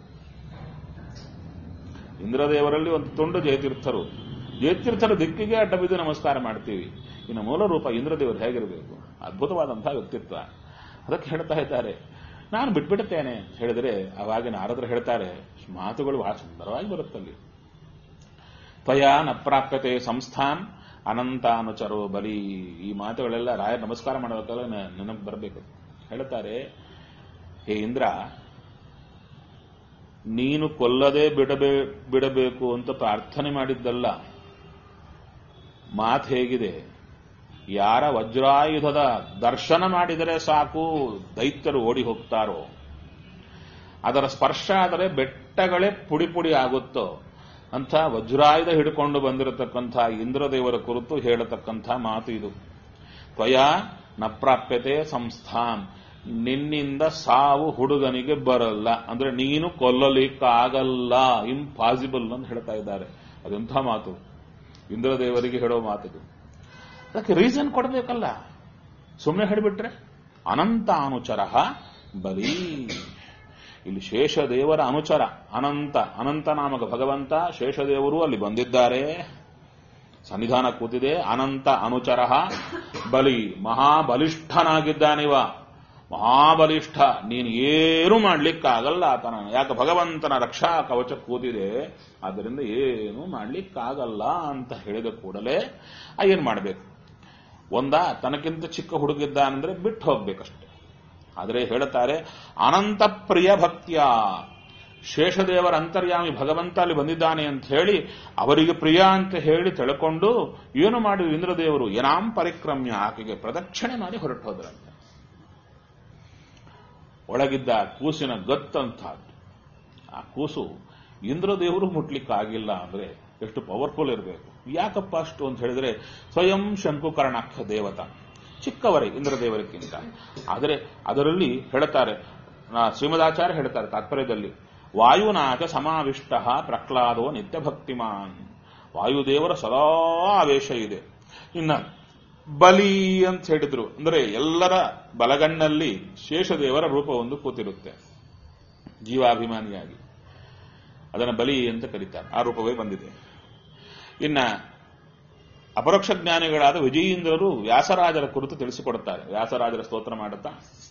ಇಂದ್ರದೇವರಲ್ಲಿ ಒಂದು ತುಂಡು ಜಯತೀರ್ಥರು ಜಯತೀರ್ಥರ ದಿಕ್ಕಿಗೆ ಅಡ್ಡ ಬಿದ್ದು ನಮಸ್ಕಾರ ಮಾಡ್ತೀವಿ ಇನ್ನು ಮೂಲ ರೂಪ ಇಂದ್ರದೇವರು ಹೇಗಿರಬೇಕು ಅದ್ಭುತವಾದಂತಹ ವ್ಯಕ್ತಿತ್ವ ಅದಕ್ಕೆ ಹೇಳ್ತಾ ಇದ್ದಾರೆ ನಾನು ಬಿಟ್ಬಿಡುತ್ತೇನೆ ಹೇಳಿದರೆ ಅವಾಗ ನಾರದರು ಹೇಳ್ತಾರೆ ಮಾತುಗಳು ಬಹಳ ಸುಂದರವಾಗಿ ಬರುತ್ತಲ್ಲಿ ತ್ವಯಾ ನ ಪ್ರಾಪ್ಯತೆ ಸಂಸ್ಥಾನ್ ಅನಂತಾನುಚರೋ ಬಲಿ ಈ ಮಾತುಗಳೆಲ್ಲ ರಾಯ ನಮಸ್ಕಾರ ಮಾಡಬೇಕಲ್ಲ ನನಗೆ ಬರಬೇಕು ಹೇಳ್ತಾರೆ ಹೇ ಇಂದ್ರ ನೀನು ಕೊಲ್ಲದೆ ಬಿಡಬೇ ಬಿಡಬೇಕು ಅಂತ ಪ್ರಾರ್ಥನೆ ಮಾಡಿದ್ದಲ್ಲ ಮಾತು ಹೇಗಿದೆ ಯಾರ ವಜ್ರಾಯುಧದ ದರ್ಶನ ಮಾಡಿದರೆ ಸಾಕು ದೈತ್ಯರು ಓಡಿ ಹೋಗ್ತಾರೋ ಅದರ ಸ್ಪರ್ಶ ಆದರೆ ಬೆಟ್ಟಗಳೇ ಪುಡಿ ಪುಡಿ ಆಗುತ್ತೋ ಅಂತ ವಜ್ರಾಯುಧ ಹಿಡ್ಕೊಂಡು ಬಂದಿರತಕ್ಕಂಥ ಇಂದ್ರದೇವರ ಕುರಿತು ಹೇಳತಕ್ಕಂಥ ಮಾತು ಇದು ತ್ವಯ ನ ಪ್ರಾಪ್ಯತೆ ಸಂಸ್ಥಾನ್ ನಿನ್ನಿಂದ ಸಾವು ಹುಡುಗನಿಗೆ ಬರಲ್ಲ ಅಂದ್ರೆ ನೀನು ಕೊಲ್ಲಲಿಕ್ಕಾಗಲ್ಲ ಇಂಪಾಸಿಬಲ್ ಅಂತ ಹೇಳ್ತಾ ಇದ್ದಾರೆ ಅದೆಂಥ ಮಾತು ಇಂದ್ರದೇವರಿಗೆ ಹೇಳೋ ಮಾತಿದು ಅದಕ್ಕೆ ರೀಸನ್ ಕೊಡಬೇಕಲ್ಲ ಸುಮ್ಮನೆ ಹೇಳಿಬಿಟ್ರೆ ಅನಂತ ಅನುಚರ ಬಲಿ ಇಲ್ಲಿ ಶೇಷದೇವರ ಅನುಚರ ಅನಂತ ಅನಂತ ನಾಮಕ ಭಗವಂತ ಶೇಷದೇವರು ಅಲ್ಲಿ ಬಂದಿದ್ದಾರೆ ಸನ್ನಿಧಾನ ಕೂತಿದೆ ಅನಂತ ಅನುಚರ ಬಲಿ ಮಹಾಬಲಿಷ್ಠನಾಗಿದ್ದಾನಿವ ಮಹಾಬಲಿಷ್ಠ ನೀನು ಏನು ಮಾಡ್ಲಿಕ್ಕಾಗಲ್ಲ ಆತನ ಯಾಕೆ ಭಗವಂತನ ರಕ್ಷಾ ಕವಚ ಕೂತಿದೆ ಆದ್ದರಿಂದ ಏನು ಮಾಡ್ಲಿಕ್ಕಾಗಲ್ಲ ಅಂತ ಹೇಳಿದ ಕೂಡಲೇ ಆ ಏನ್ ಮಾಡಬೇಕು ಒಂದ ತನಕ್ಕಿಂತ ಚಿಕ್ಕ ಹುಡುಗಿದ್ದಾನಂದ್ರೆ ಬಿಟ್ಟು ಹೋಗ್ಬೇಕಷ್ಟೆ ಆದರೆ ಹೇಳುತ್ತಾರೆ ಅನಂತ ಪ್ರಿಯ ಭಕ್ತಿಯ ಶೇಷದೇವರ ಅಂತರ್ಯಾಮಿ ಭಗವಂತ ಅಲ್ಲಿ ಬಂದಿದ್ದಾನೆ ಅಂತ ಹೇಳಿ ಅವರಿಗೆ ಪ್ರಿಯ ಅಂತ ಹೇಳಿ ತಿಳ್ಕೊಂಡು ಏನು ಮಾಡಿದ್ರು ಇಂದ್ರದೇವರು ಏನಾಂ ಪರಿಕ್ರಮ್ಯ ಆಕೆಗೆ ಪ್ರದಕ್ಷಿಣೆ ಮಾಡಿ ಹೊರಟು ಹೋದ್ರಂತೆ ಒಳಗಿದ್ದ ಕೂಸಿನ ಗತ್ತಂತಹದ್ದು ಆ ಕೂಸು ಇಂದ್ರದೇವರು ಮುಟ್ಲಿಕ್ಕಾಗಿಲ್ಲ ಅಂದ್ರೆ ಎಷ್ಟು ಪವರ್ಫುಲ್ ಇರಬೇಕು ಯಾಕಪ್ಪ ಅಷ್ಟು ಅಂತ ಹೇಳಿದ್ರೆ ಸ್ವಯಂ ಶಂಕುಕರ್ಣಾಖ್ಯ ದೇವತ ಚಿಕ್ಕವರೇ ಇಂದ್ರದೇವರಿಗಿಂತ ಆದರೆ ಅದರಲ್ಲಿ ಹೇಳ್ತಾರೆ ಶ್ರೀಮದಾಚಾರ್ಯ ಹೇಳ್ತಾರೆ ತಾತ್ಪರ್ಯದಲ್ಲಿ ವಾಯುನಾಥ ಸಮಾವಿಷ್ಟ ಪ್ರಹ್ಲಾದೋ ನಿತ್ಯ ಭಕ್ತಿಮಾನ್ ವಾಯುದೇವರ ಸದಾ ಆವೇಶ ಇದೆ ಇನ್ನ ಬಲಿ ಅಂತ ಹೇಳಿದ್ರು ಅಂದ್ರೆ ಎಲ್ಲರ ಬಲಗಣ್ಣಲ್ಲಿ ಶೇಷದೇವರ ರೂಪ ಒಂದು ಕೂತಿರುತ್ತೆ ಜೀವಾಭಿಮಾನಿಯಾಗಿ ಅದನ್ನು ಬಲಿ ಅಂತ ಕರೀತಾರೆ ಆ ರೂಪವೇ ಬಂದಿದೆ ಇನ್ನ ಅಪರೋಕ್ಷ ಜ್ಞಾನಿಗಳಾದ ವಿಜಯೀಂದ್ರರು ವ್ಯಾಸರಾಜರ ಕುರಿತು ತಿಳಿಸಿಕೊಡುತ್ತಾರೆ ವ್ಯಾಸರಾಜರ ಸ್ತೋತ್ರ ಮಾಡುತ್ತಾ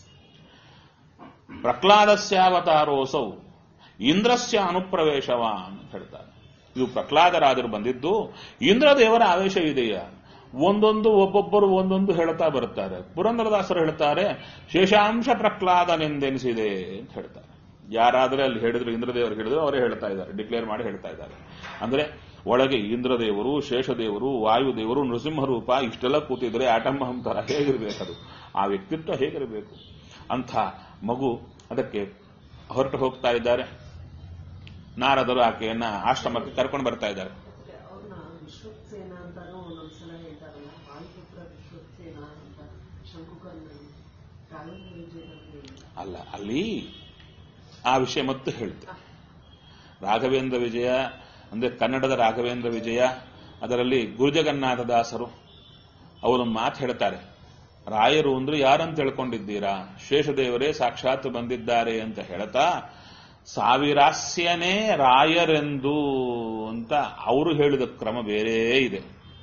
ಪ್ರಹ್ಲಾದಸ್ಯಾವತಾರೋಸೌ ಇಂದ್ರಸ್ಯ ಅನುಪ್ರವೇಶವ ಅಂತ ಹೇಳ್ತಾರೆ ಇದು ಪ್ರಹ್ಲಾದರಾಜರು ಬಂದಿದ್ದು ಇಂದ್ರದೇವರ ಆವೇಶ ಇದೆಯಾ ಒಂದೊಂದು ಒಬ್ಬೊಬ್ಬರು ಒಂದೊಂದು ಹೇಳ್ತಾ ಬರುತ್ತಾರೆ ಪುರಂದರದಾಸರು ಹೇಳ್ತಾರೆ ಶೇಷಾಂಶ ಪ್ರಹ್ಲಾದನೆಂದೆನಿಸಿದೆ ಅಂತ ಹೇಳ್ತಾರೆ ಯಾರಾದ್ರೆ ಅಲ್ಲಿ ಹೇಳಿದ್ರು ಇಂದ್ರದೇವರು ಹೇಳಿದ್ರು ಅವರೇ ಹೇಳ್ತಾ ಇದ್ದಾರೆ ಡಿಕ್ಲೇರ್ ಮಾಡಿ ಹೇಳ್ತಾ ಇದ್ದಾರೆ ಅಂದ್ರೆ ಒಳಗೆ ಇಂದ್ರದೇವರು ಶೇಷದೇವರು ವಾಯುದೇವರು ನೃಸಿಂಹರೂಪ ಇಷ್ಟೆಲ್ಲ ಕೂತಿದ್ರೆ ಆಟಮ್ಮ ಅಂತಾರ ಹೇಗಿರ್ಬೇಕದು ಆ ವ್ಯಕ್ತಿತ್ವ ಹೇಗಿರಬೇಕು ಅಂಥ ಮಗು ಅದಕ್ಕೆ ಹೊರಟು ಹೋಗ್ತಾ ಇದ್ದಾರೆ ನಾರದರು ಆಕೆಯನ್ನ ಆಶ್ರಮಕ್ಕೆ ಕರ್ಕೊಂಡು ಬರ್ತಾ ಇದ್ದಾರೆ ಅವ್ರನ್ನ ವಿಶ್ವಕ್ಸೇನ ಅಂತಾನು ಒಂದೊಂದ್ಸಲ ಹೇಳ್ತಾರಲ್ಲ ವಾಯುಪುತ್ರ ವಿಶ್ವಕ್ಸೇನ ಅಂತ ಶಂಕುಕರ್ಣಿ ರಾಘವೇಂದ್ರ ವಿಜಯದಲ್ಲಿ ಅಲ್ಲ ಅಲ್ಲಿ ಆ ವಿಷಯ ಮತ್ತು ಹೇಳ್ತೆ ರಾಘವೇಂದ್ರ ವಿಜಯ ಅಂದ್ರೆ ಕನ್ನಡದ ರಾಘವೇಂದ್ರ ವಿಜಯ ಅದರಲ್ಲಿ ಗುರುಜಗನ್ನಾಥದಾಸರು ಅವರೊಂದು ಮಾತು ಹೇಳ್ತಾರೆ ರಾಯರು ಅಂದ್ರೆ ಯಾರಂತ ತಿಳ್ಕೊಂಡಿದ್ದೀರಾ ಶೇಷದೇವರೇ ಸಾಕ್ಷಾತ್ ಬಂದಿದ್ದಾರೆ ಅಂತ ಹೇಳ್ತಾ ಸಾವಿರಾಸ್ಯನೇ ರಾಯರೆಂದು ಅಂತ ಅವರು ಹೇಳಿದ ಕ್ರಮ ಬೇರೆ ಇದೆ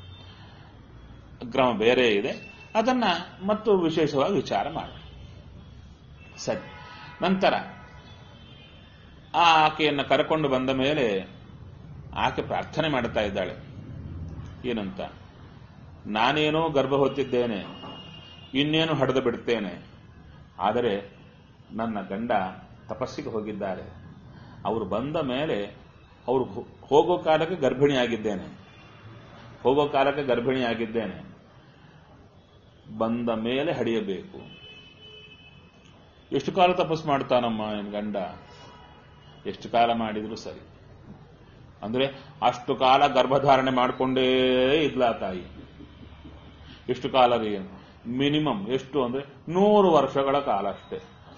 ಕ್ರಮ ಬೇರೆ ಇದೆ ಅದನ್ನ ಮತ್ತು ವಿಶೇಷವಾಗಿ ವಿಚಾರ ಮಾಡಿ ಸರಿ ನಂತರ ಆ ಆಕೆಯನ್ನು ಕರ್ಕೊಂಡು ಬಂದ ಮೇಲೆ ಆಕೆ ಪ್ರಾರ್ಥನೆ ಮಾಡ್ತಾ ಇದ್ದಾಳೆ ಏನಂತ ನಾನೇನೋ ಗರ್ಭ ಹೊತ್ತಿದ್ದೇನೆ ಇನ್ನೇನು ಹಡೆದು ಬಿಡ್ತೇನೆ ಆದರೆ ನನ್ನ ಗಂಡ ತಪಸ್ಸಿಗೆ ಹೋಗಿದ್ದಾರೆ ಅವರು ಬಂದ ಮೇಲೆ ಅವರು ಹೋ- ಹೋಗೋ ಕಾಲಕ್ಕೆ ಗರ್ಭಿಣಿಯಾಗಿದ್ದೇನೆ ಹೋಗೋ ಕಾಲಕ್ಕೆ ಗರ್ಭಿಣಿಯಾಗಿದ್ದೇನೆ ಬಂದ ಮೇಲೆ ಹಡಿಯಬೇಕು ಎಷ್ಟು ಕಾಲ ತಪಸ್ ಮಾಡ್ತಾನಮ್ಮ ನಿನ್ ಗಂಡ ಎಷ್ಟು ಕಾಲ ಮಾಡಿದ್ರು ಸರಿ ಅಂದ್ರೆ ಅಷ್ಟು ಕಾಲ ಗರ್ಭಧಾರಣೆ ಮಾಡಿಕೊಂಡೇ ಇದ್ಲಾ ತಾಯಿ ಎಷ್ಟು ಕಾಲ ರೀ ಮಿನಿಮಮ್ ಎಷ್ಟು ಅಂದ್ರೆ ನೂರು ವರ್ಷಗಳ ಕಾಲ ಅಷ್ಟೇ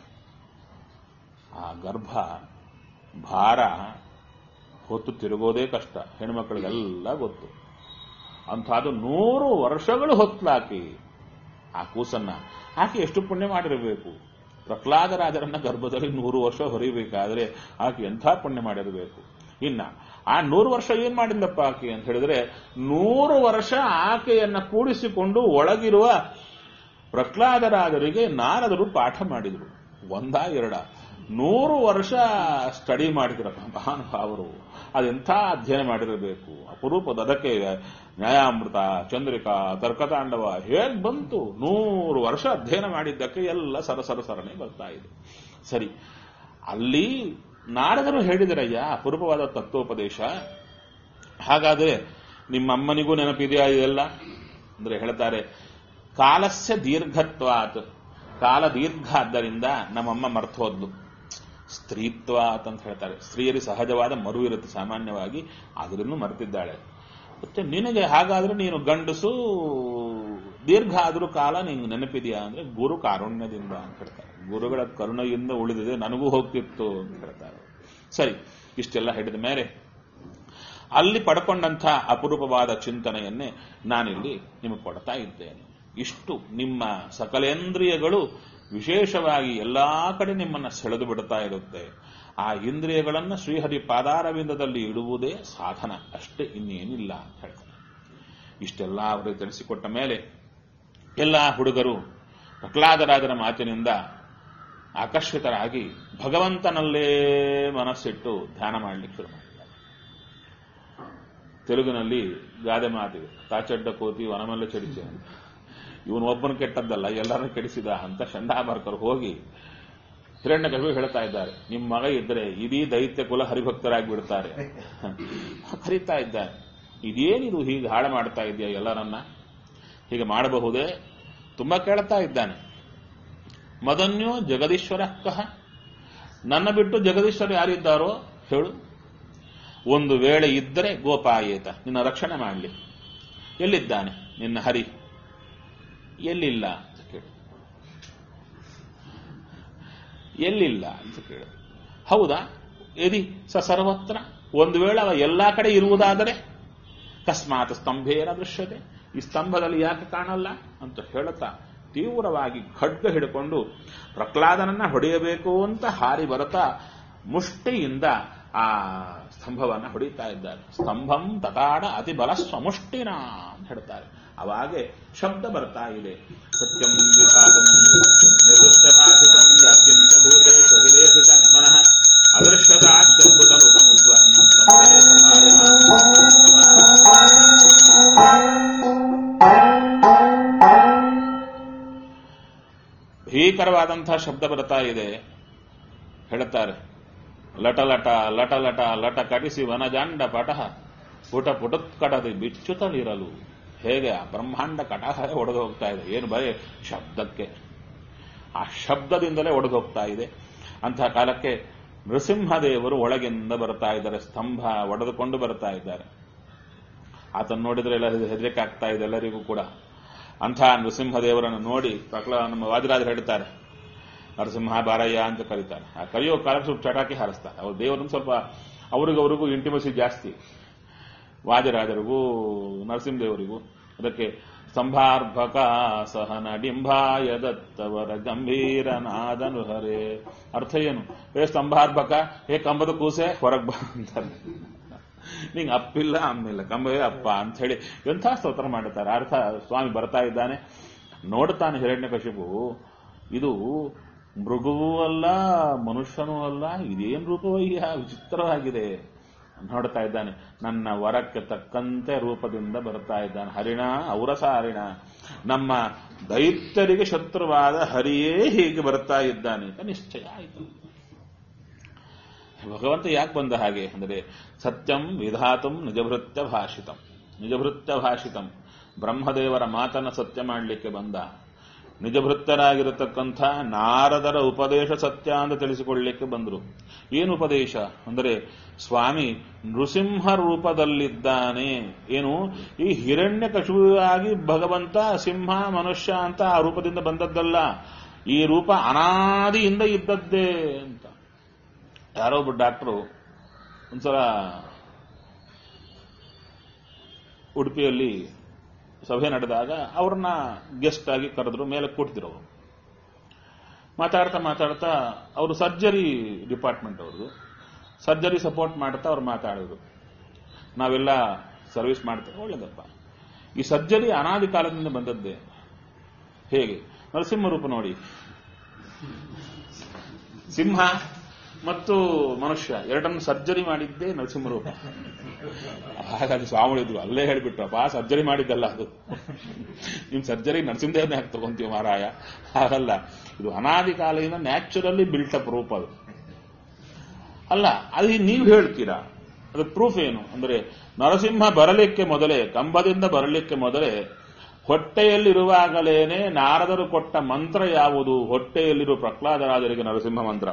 ಆ ಗರ್ಭ ಭಾರ ಹೊತ್ತು ತಿರುಗೋದೇ ಕಷ್ಟ ಹೆಣ್ಮಕ್ಳಿಗೆಲ್ಲ ಗೊತ್ತು ಅಂಥದ್ದು ನೂರು ವರ್ಷಗಳು ಹೊತ್ಲಾಕಿ ಆ ಕೂಸನ್ನ ಆಕೆ ಎಷ್ಟು ಪುಣ್ಯ ಮಾಡಿರಬೇಕು ಪ್ರಹ್ಲಾದರಾಜರನ್ನ ಗರ್ಭದಲ್ಲಿ ನೂರು ವರ್ಷ ಹೊರಿಬೇಕಾದ್ರೆ ಆಕೆ ಎಂಥ ಪುಣ್ಯ ಮಾಡಿರಬೇಕು ಇನ್ನ ಆ ನೂರು ವರ್ಷ ಏನ್ ಮಾಡಿಲ್ಲಪ್ಪ ಆಕೆ ಅಂತ ಹೇಳಿದ್ರೆ ನೂರು ವರ್ಷ ಆಕೆಯನ್ನ ಕೂಡಿಸಿಕೊಂಡು ಒಳಗಿರುವ ಪ್ರಹ್ಲಾದರಾಜರಿಗೆ ನಾರದರು ಪಾಠ ಮಾಡಿದರು ಒಂದ ಎರಡ ನೂರು ವರ್ಷ ಸ್ಟಡಿ ಮಾಡಿದ್ರ ಮಹಾನುಭಾವರು ಅದೆಂಥ ಅಧ್ಯಯನ ಮಾಡಿರಬೇಕು ಅಪರೂಪದ ಅದಕ್ಕೆ ನ್ಯಾಯಾಮೃತ ಚಂದ್ರಿಕಾ ತರ್ಕತಾಂಡವ ಹೇಗ್ ಬಂತು ನೂರು ವರ್ಷ ಅಧ್ಯಯನ ಮಾಡಿದ್ದಕ್ಕೆ ಎಲ್ಲ ಸರಸರ ಸರಣಿ ಬರ್ತಾ ಇದೆ ಸರಿ ಅಲ್ಲಿ ನಾರದರು ಹೇಳಿದರಯ್ಯ ಅಪರೂಪವಾದ ತತ್ವೋಪದೇಶ ಹಾಗಾದ್ರೆ ನಿಮ್ಮ ಅಮ್ಮನಿಗೂ ನೆನಪಿದೆಯಾ ಇದೆಲ್ಲ ಅಂದ್ರೆ ಹೇಳ್ತಾರೆ ಕಾಲಸ್ಯ ದೀರ್ಘತ್ವಾತ್ ಕಾಲ ದೀರ್ಘ ಆದ್ದರಿಂದ ನಮ್ಮಮ್ಮ ಮರ್ತು ಹೋದ್ಲು ಸ್ತ್ರೀತ್ವಾತ್ ಅಂತ ಹೇಳ್ತಾರೆ ಸ್ತ್ರೀಯರಿಗೆ ಸಹಜವಾದ ಮರು ಇರುತ್ತೆ ಸಾಮಾನ್ಯವಾಗಿ ಅದನ್ನು ಮರೆತಿದ್ದಾಳೆ ಮತ್ತೆ ನಿನಗೆ ಹಾಗಾದ್ರೆ ನೀನು ಗಂಡಸು ದೀರ್ಘ ಆದರೂ ಕಾಲ ನಿಂಗೆ ನೆನಪಿದೆಯಾ ಅಂದ್ರೆ ಗುರು ಕಾರುಣ್ಯದಿಂದ ಅಂತ ಹೇಳ್ತಾರೆ ಗುರುಗಳ ಕರುಣೆಯಿಂದ ಉಳಿದಿದೆ ನನಗೂ ಹೋಗ್ತಿತ್ತು ಅಂತ ಹೇಳ್ತಾರೆ ಸರಿ ಇಷ್ಟೆಲ್ಲ ಹಿಡಿದ ಮೇಲೆ ಅಲ್ಲಿ ಪಡ್ಕೊಂಡಂಥ ಅಪರೂಪವಾದ ಚಿಂತನೆಯನ್ನೇ ನಾನಿಲ್ಲಿ ನಿಮಗೆ ಕೊಡ್ತಾ ಇದ್ದೇನೆ ಇಷ್ಟು ನಿಮ್ಮ ಸಕಲೇಂದ್ರಿಯಗಳು ವಿಶೇಷವಾಗಿ ಎಲ್ಲಾ ಕಡೆ ನಿಮ್ಮನ್ನ ಸೆಳೆದು ಬಿಡ್ತಾ ಇರುತ್ತೆ ಆ ಇಂದ್ರಿಯಗಳನ್ನು ಶ್ರೀಹರಿ ಪಾದಾರವಿಂದದಲ್ಲಿ ಇಡುವುದೇ ಸಾಧನ ಅಷ್ಟೇ ಇನ್ನೇನಿಲ್ಲ ಅಂತ ಹೇಳ್ತಾರೆ ಇಷ್ಟೆಲ್ಲ ಅವರಿಗೆ ತಿಳಿಸಿಕೊಟ್ಟ ಮೇಲೆ ಎಲ್ಲ ಹುಡುಗರು ಪ್ರಹ್ಲಾದರಾಜರ ಮಾತಿನಿಂದ ಆಕರ್ಷಿತರಾಗಿ ಭಗವಂತನಲ್ಲೇ ಮನಸ್ಸಿಟ್ಟು ಧ್ಯಾನ ಮಾಡಲಿಕ್ಕೆ ಶುರು ಮಾಡಿದ್ದಾರೆ ತೆಲುಗಿನಲ್ಲಿ ಗಾದೆ ಮಾತಿದೆ ತಾಚಡ್ಡ ಕೋತಿ ವನಮಲ್ಲ ಚಡಿಚೆ ಅಂತ ಇವನು ಒಬ್ಬನ ಕೆಟ್ಟದ್ದಲ್ಲ ಎಲ್ಲರನ್ನ ಕೆಡಿಸಿದ ಅಂತ ಚಂಡಾಮರ್ಕರು ಹೋಗಿ ಹಿರಣ್ಯ ಹೇಳ್ತಾ ಇದ್ದಾರೆ ನಿಮ್ಮ ಮಗ ಇದ್ರೆ ಇಡೀ ದೈತ್ಯ ಕುಲ ಹರಿಭಕ್ತರಾಗಿ ಬಿಡ್ತಾರೆ ಕರೀತಾ ಇದ್ದಾನೆ ಇದೇನಿದು ಹೀಗೆ ಹಾಳು ಮಾಡ್ತಾ ಇದೆಯಾ ಎಲ್ಲರನ್ನ ಹೀಗೆ ಮಾಡಬಹುದೇ ತುಂಬಾ ಕೇಳ್ತಾ ಇದ್ದಾನೆ ಮದನ್ಯೋ ಜಗದೀಶ್ವರ ಕಹ ನನ್ನ ಬಿಟ್ಟು ಜಗದೀಶ್ವರ ಯಾರಿದ್ದಾರೋ ಹೇಳು ಒಂದು ವೇಳೆ ಇದ್ದರೆ ಗೋಪಾಯೇತ ನಿನ್ನ ರಕ್ಷಣೆ ಮಾಡಲಿ ಎಲ್ಲಿದ್ದಾನೆ ನಿನ್ನ ಹರಿ ಎಲ್ಲಿಲ್ಲ ಅಂತ ಕೇಳು ಎಲ್ಲಿಲ್ಲ ಅಂತ ಕೇಳು ಹೌದಾ ಯದಿ ಸ ಸರ್ವತ್ರ ಒಂದು ವೇಳೆ ಅವ ಎಲ್ಲಾ ಕಡೆ ಇರುವುದಾದರೆ ಕಸ್ಮಾತ್ ಸ್ತಂಭೇನ ದೃಶ್ಯತೆ ಈ ಸ್ತಂಭದಲ್ಲಿ ಯಾಕೆ ಕಾಣಲ್ಲ ಅಂತ ಹೇಳುತ್ತಾ ತೀವ್ರವಾಗಿ ಖಡ್ಗ ಹಿಡ್ಕೊಂಡು ಪ್ರಹ್ಲಾದನನ್ನ ಹೊಡೆಯಬೇಕು ಅಂತ ಹಾರಿ ಬರುತ್ತಾ ಮುಷ್ಟಿಯಿಂದ ಆ ಸ್ತಂಭವನ್ನ ಹೊಡಿತಾ ಇದ್ದಾರೆ ಸ್ತಂಭಂ ತಟಾಡ ಅತಿ ಬಲ ಸ್ವಮುಷ್ಟಿನ ಅಂತ ಹೇಳ್ತಾರೆ ಅವಾಗೆ ಶಬ್ದ ಬರ್ತಾ ಇದೆ ಸತ್ಯಂ ವಿಷಾದಂ ನಿರ್ದಿಷ್ಟಮಾಧಿತಂ ವ್ಯಾಪ್ಯಂತ ಭೂತೇಷು ಹಿರೇಷು ಚಕ್ಮನಃ ಅದೃಶ್ಯತಾತ್ಯದ್ಭುತ ರೂಪಮುದ್ವಹನ್ ತಮೇ ಭೀಕರವಾದಂತಹ ಶಬ್ದ ಬರ್ತಾ ಇದೆ ಹೇಳುತ್ತಾರೆ ಲಟ ಲಟ ಲಟ ಲಟ ಲಟ ಕಟಿಸಿ ವನಜಾಂಡ ಪಟಹ ಪುಟ ಪುಟತ್ಕಟದಿ ಬಿಚ್ಚುತ್ತಲಿರಲು ಹೇಗೆ ಆ ಬ್ರಹ್ಮಾಂಡ ಕಟಹ ಒಡೆದು ಹೋಗ್ತಾ ಇದೆ ಏನು ಬರೀ ಶಬ್ದಕ್ಕೆ ಆ ಶಬ್ದದಿಂದಲೇ ಒಡೆದು ಹೋಗ್ತಾ ಇದೆ ಅಂತಹ ಕಾಲಕ್ಕೆ ನರಸಿಂಹದೇವರು ಒಳಗಿಂದ ಬರ್ತಾ ಇದ್ದಾರೆ ಸ್ತಂಭ ಒಡೆದುಕೊಂಡು ಬರ್ತಾ ಇದ್ದಾರೆ ಆತನ ನೋಡಿದ್ರೆ ಎಲ್ಲ ಹೆದರಿಕೆ ಆಗ್ತಾ ಇದೆ ಎಲ್ಲರಿಗೂ ಕೂಡ ಅಂಥ ನರಸಿಂಹದೇವರನ್ನು ನೋಡಿ ಪ್ರಕಲ ನಮ್ಮ ವಾದಿರಾಜರು ಹೇಳ್ತಾರೆ ನರಸಿಂಹ ಬಾರಯ್ಯ ಅಂತ ಕರೀತಾರೆ ಆ ಕರೆಯೋ ಕಾಲ ಸ್ವಲ್ಪ ಚಟಾಕಿ ಹಾರಿಸ್ತಾರೆ ಅವ್ರ ದೇವರನ್ನು ಸ್ವಲ್ಪ ಅವ್ರಿಗವ್ರಿಗೂ ಇಂಟಿಮಸಿ ಜಾಸ್ತಿ ವಾದಿರಾಜರಿಗೂ ನರಸಿಂಹದೇವರಿಗೂ ಅದಕ್ಕೆ ಸ್ತಂಭಾರ್ಭಕ ಸಹನ ಡಿಂಬಾಯ ದತ್ತವರ ಗಂಭೀರ ನಾದನು ಹರೇ ಅರ್ಥ ಏನು ಏ ಸ್ತಂಭಾರ್ಭಕ ಏ ಕಂಬದ ಕೂಸೆ ಹೊರಗ್ ಬಾ ಅಂತಾರೆ ನಿಂಗೆ ಅಪ್ಪಿಲ್ಲ ಅಮ್ಮಿಲ್ಲ ಕಂಬವೇ ಅಪ್ಪ ಅಂತ ಹೇಳಿ ಎಂಥ ಸ್ತೋತ್ರ ಮಾಡುತ್ತಾರೆ ಅರ್ಥ ಸ್ವಾಮಿ ಬರ್ತಾ ಇದ್ದಾನೆ ನೋಡ್ತಾನೆ ಹಿರಣ್ಯಕಶಿಪು ಇದು ಮೃಗವೂ ಅಲ್ಲ ಮನುಷ್ಯನೂ ಅಲ್ಲ ಇದೇನ್ ರೂಪವಯ್ಯ ವಿಚಿತ್ರವಾಗಿದೆ ನೋಡ್ತಾ ಇದ್ದಾನೆ ನನ್ನ ವರಕ್ಕೆ ತಕ್ಕಂತೆ ರೂಪದಿಂದ ಬರ್ತಾ ಇದ್ದಾನೆ ಹರಿಣ ಔರಸ ಹರಿಣ ನಮ್ಮ ದೈತ್ಯರಿಗೆ ಶತ್ರುವಾದ ಹರಿಯೇ ಹೀಗೆ ಬರ್ತಾ ಇದ್ದಾನೆ ಅಂತ ನಿಶ್ಚಯ ಆಯಿತು ಭಗವಂತ ಯಾಕೆ ಬಂದ ಹಾಗೆ ಅಂದರೆ ಸತ್ಯಂ ವಿಧಾತಂ ನಿಜಭೃತ್ಯ ಭಾಷಿತಂ ನಿಜಭೃತ್ಯ ಭಾಷಿತಂ ಬ್ರಹ್ಮದೇವರ ಮಾತನ್ನ ಸತ್ಯ ಮಾಡಲಿಕ್ಕೆ ಬಂದ ನಿಜಭೃತ್ತರಾಗಿರತಕ್ಕಂಥ ನಾರದರ ಉಪದೇಶ ಸತ್ಯ ಅಂತ ತಿಳಿಸಿಕೊಳ್ಳಲಿಕ್ಕೆ ಬಂದರು ಏನು ಉಪದೇಶ ಅಂದರೆ ಸ್ವಾಮಿ ನೃಸಿಂಹ ರೂಪದಲ್ಲಿದ್ದಾನೆ ಏನು ಈ ಹಿರಣ್ಯ ಕಶುವಾಗಿ ಭಗವಂತ ಸಿಂಹ ಮನುಷ್ಯ ಅಂತ ಆ ರೂಪದಿಂದ ಬಂದದ್ದಲ್ಲ ಈ ರೂಪ ಅನಾದಿಯಿಂದ ಇದ್ದದ್ದೇ ಅಂತ ಯಾರೋ ಒಬ್ಬ ಡಾಕ್ಟ್ರು ಒಂದ್ಸಲ ಉಡುಪಿಯಲ್ಲಿ ಸಭೆ ನಡೆದಾಗ ಅವ್ರನ್ನ ಗೆಸ್ಟ್ ಆಗಿ ಕರೆದ್ರು ಮೇಲೆ ಕೂಡ್ತಿರು ಅವರು ಮಾತಾಡ್ತಾ ಮಾತಾಡ್ತಾ ಅವರು ಸರ್ಜರಿ ಡಿಪಾರ್ಟ್ಮೆಂಟ್ ಅವ್ರದ್ದು ಸರ್ಜರಿ ಸಪೋರ್ಟ್ ಮಾಡ್ತಾ ಅವ್ರು ಮಾತಾಡಿದ್ರು ನಾವೆಲ್ಲ ಸರ್ವಿಸ್ ಮಾಡ್ತೇವೆ ಒಳ್ಳೇದಪ್ಪ ಈ ಸರ್ಜರಿ ಅನಾದಿ ಕಾಲದಿಂದ ಬಂದದ್ದೇ ಹೇಗೆ ನರಸಿಂಹ ರೂಪ ನೋಡಿ ಸಿಂಹ ಮತ್ತು ಮನುಷ್ಯ ಎರಡನ್ನು ಸರ್ಜರಿ ಮಾಡಿದ್ದೇ ನರಸಿಂಹ ರೂಪ ಹಾಗಾಗಿ ಸ್ವಾಮಿಗಳು ಅಲ್ಲೇ ಹೇಳಿಬಿಟ್ರಪ್ಪ ಸರ್ಜರಿ ಮಾಡಿದ್ದಲ್ಲ ಅದು ನಿಮ್ ಸರ್ಜರಿ ನರಸಿಂಹದೇವನೇ ಹಾಕಿ ತಗೊಂತೀವಿ ಮಾರಾಯ ಹಾಗಲ್ಲ ಇದು ಅನಾದಿ ಕಾಲದಿಂದ ನ್ಯಾಚುರಲಿ ಬಿಲ್ಟಪ್ ರೂಪ ಅದು ಅಲ್ಲ ಅದು ನೀವು ಹೇಳ್ತೀರಾ ಅದು ಪ್ರೂಫ್ ಏನು ಅಂದ್ರೆ ನರಸಿಂಹ ಬರಲಿಕ್ಕೆ ಮೊದಲೇ ಕಂಬದಿಂದ ಬರಲಿಕ್ಕೆ ಮೊದಲೇ ಹೊಟ್ಟೆಯಲ್ಲಿರುವಾಗಲೇನೆ ನಾರದರು ಕೊಟ್ಟ ಮಂತ್ರ ಯಾವುದು ಹೊಟ್ಟೆಯಲ್ಲಿರುವ ಪ್ರಹ್ಲಾದರಾಜರಿಗೆ ನರಸಿಂಹ ಮಂತ್ರ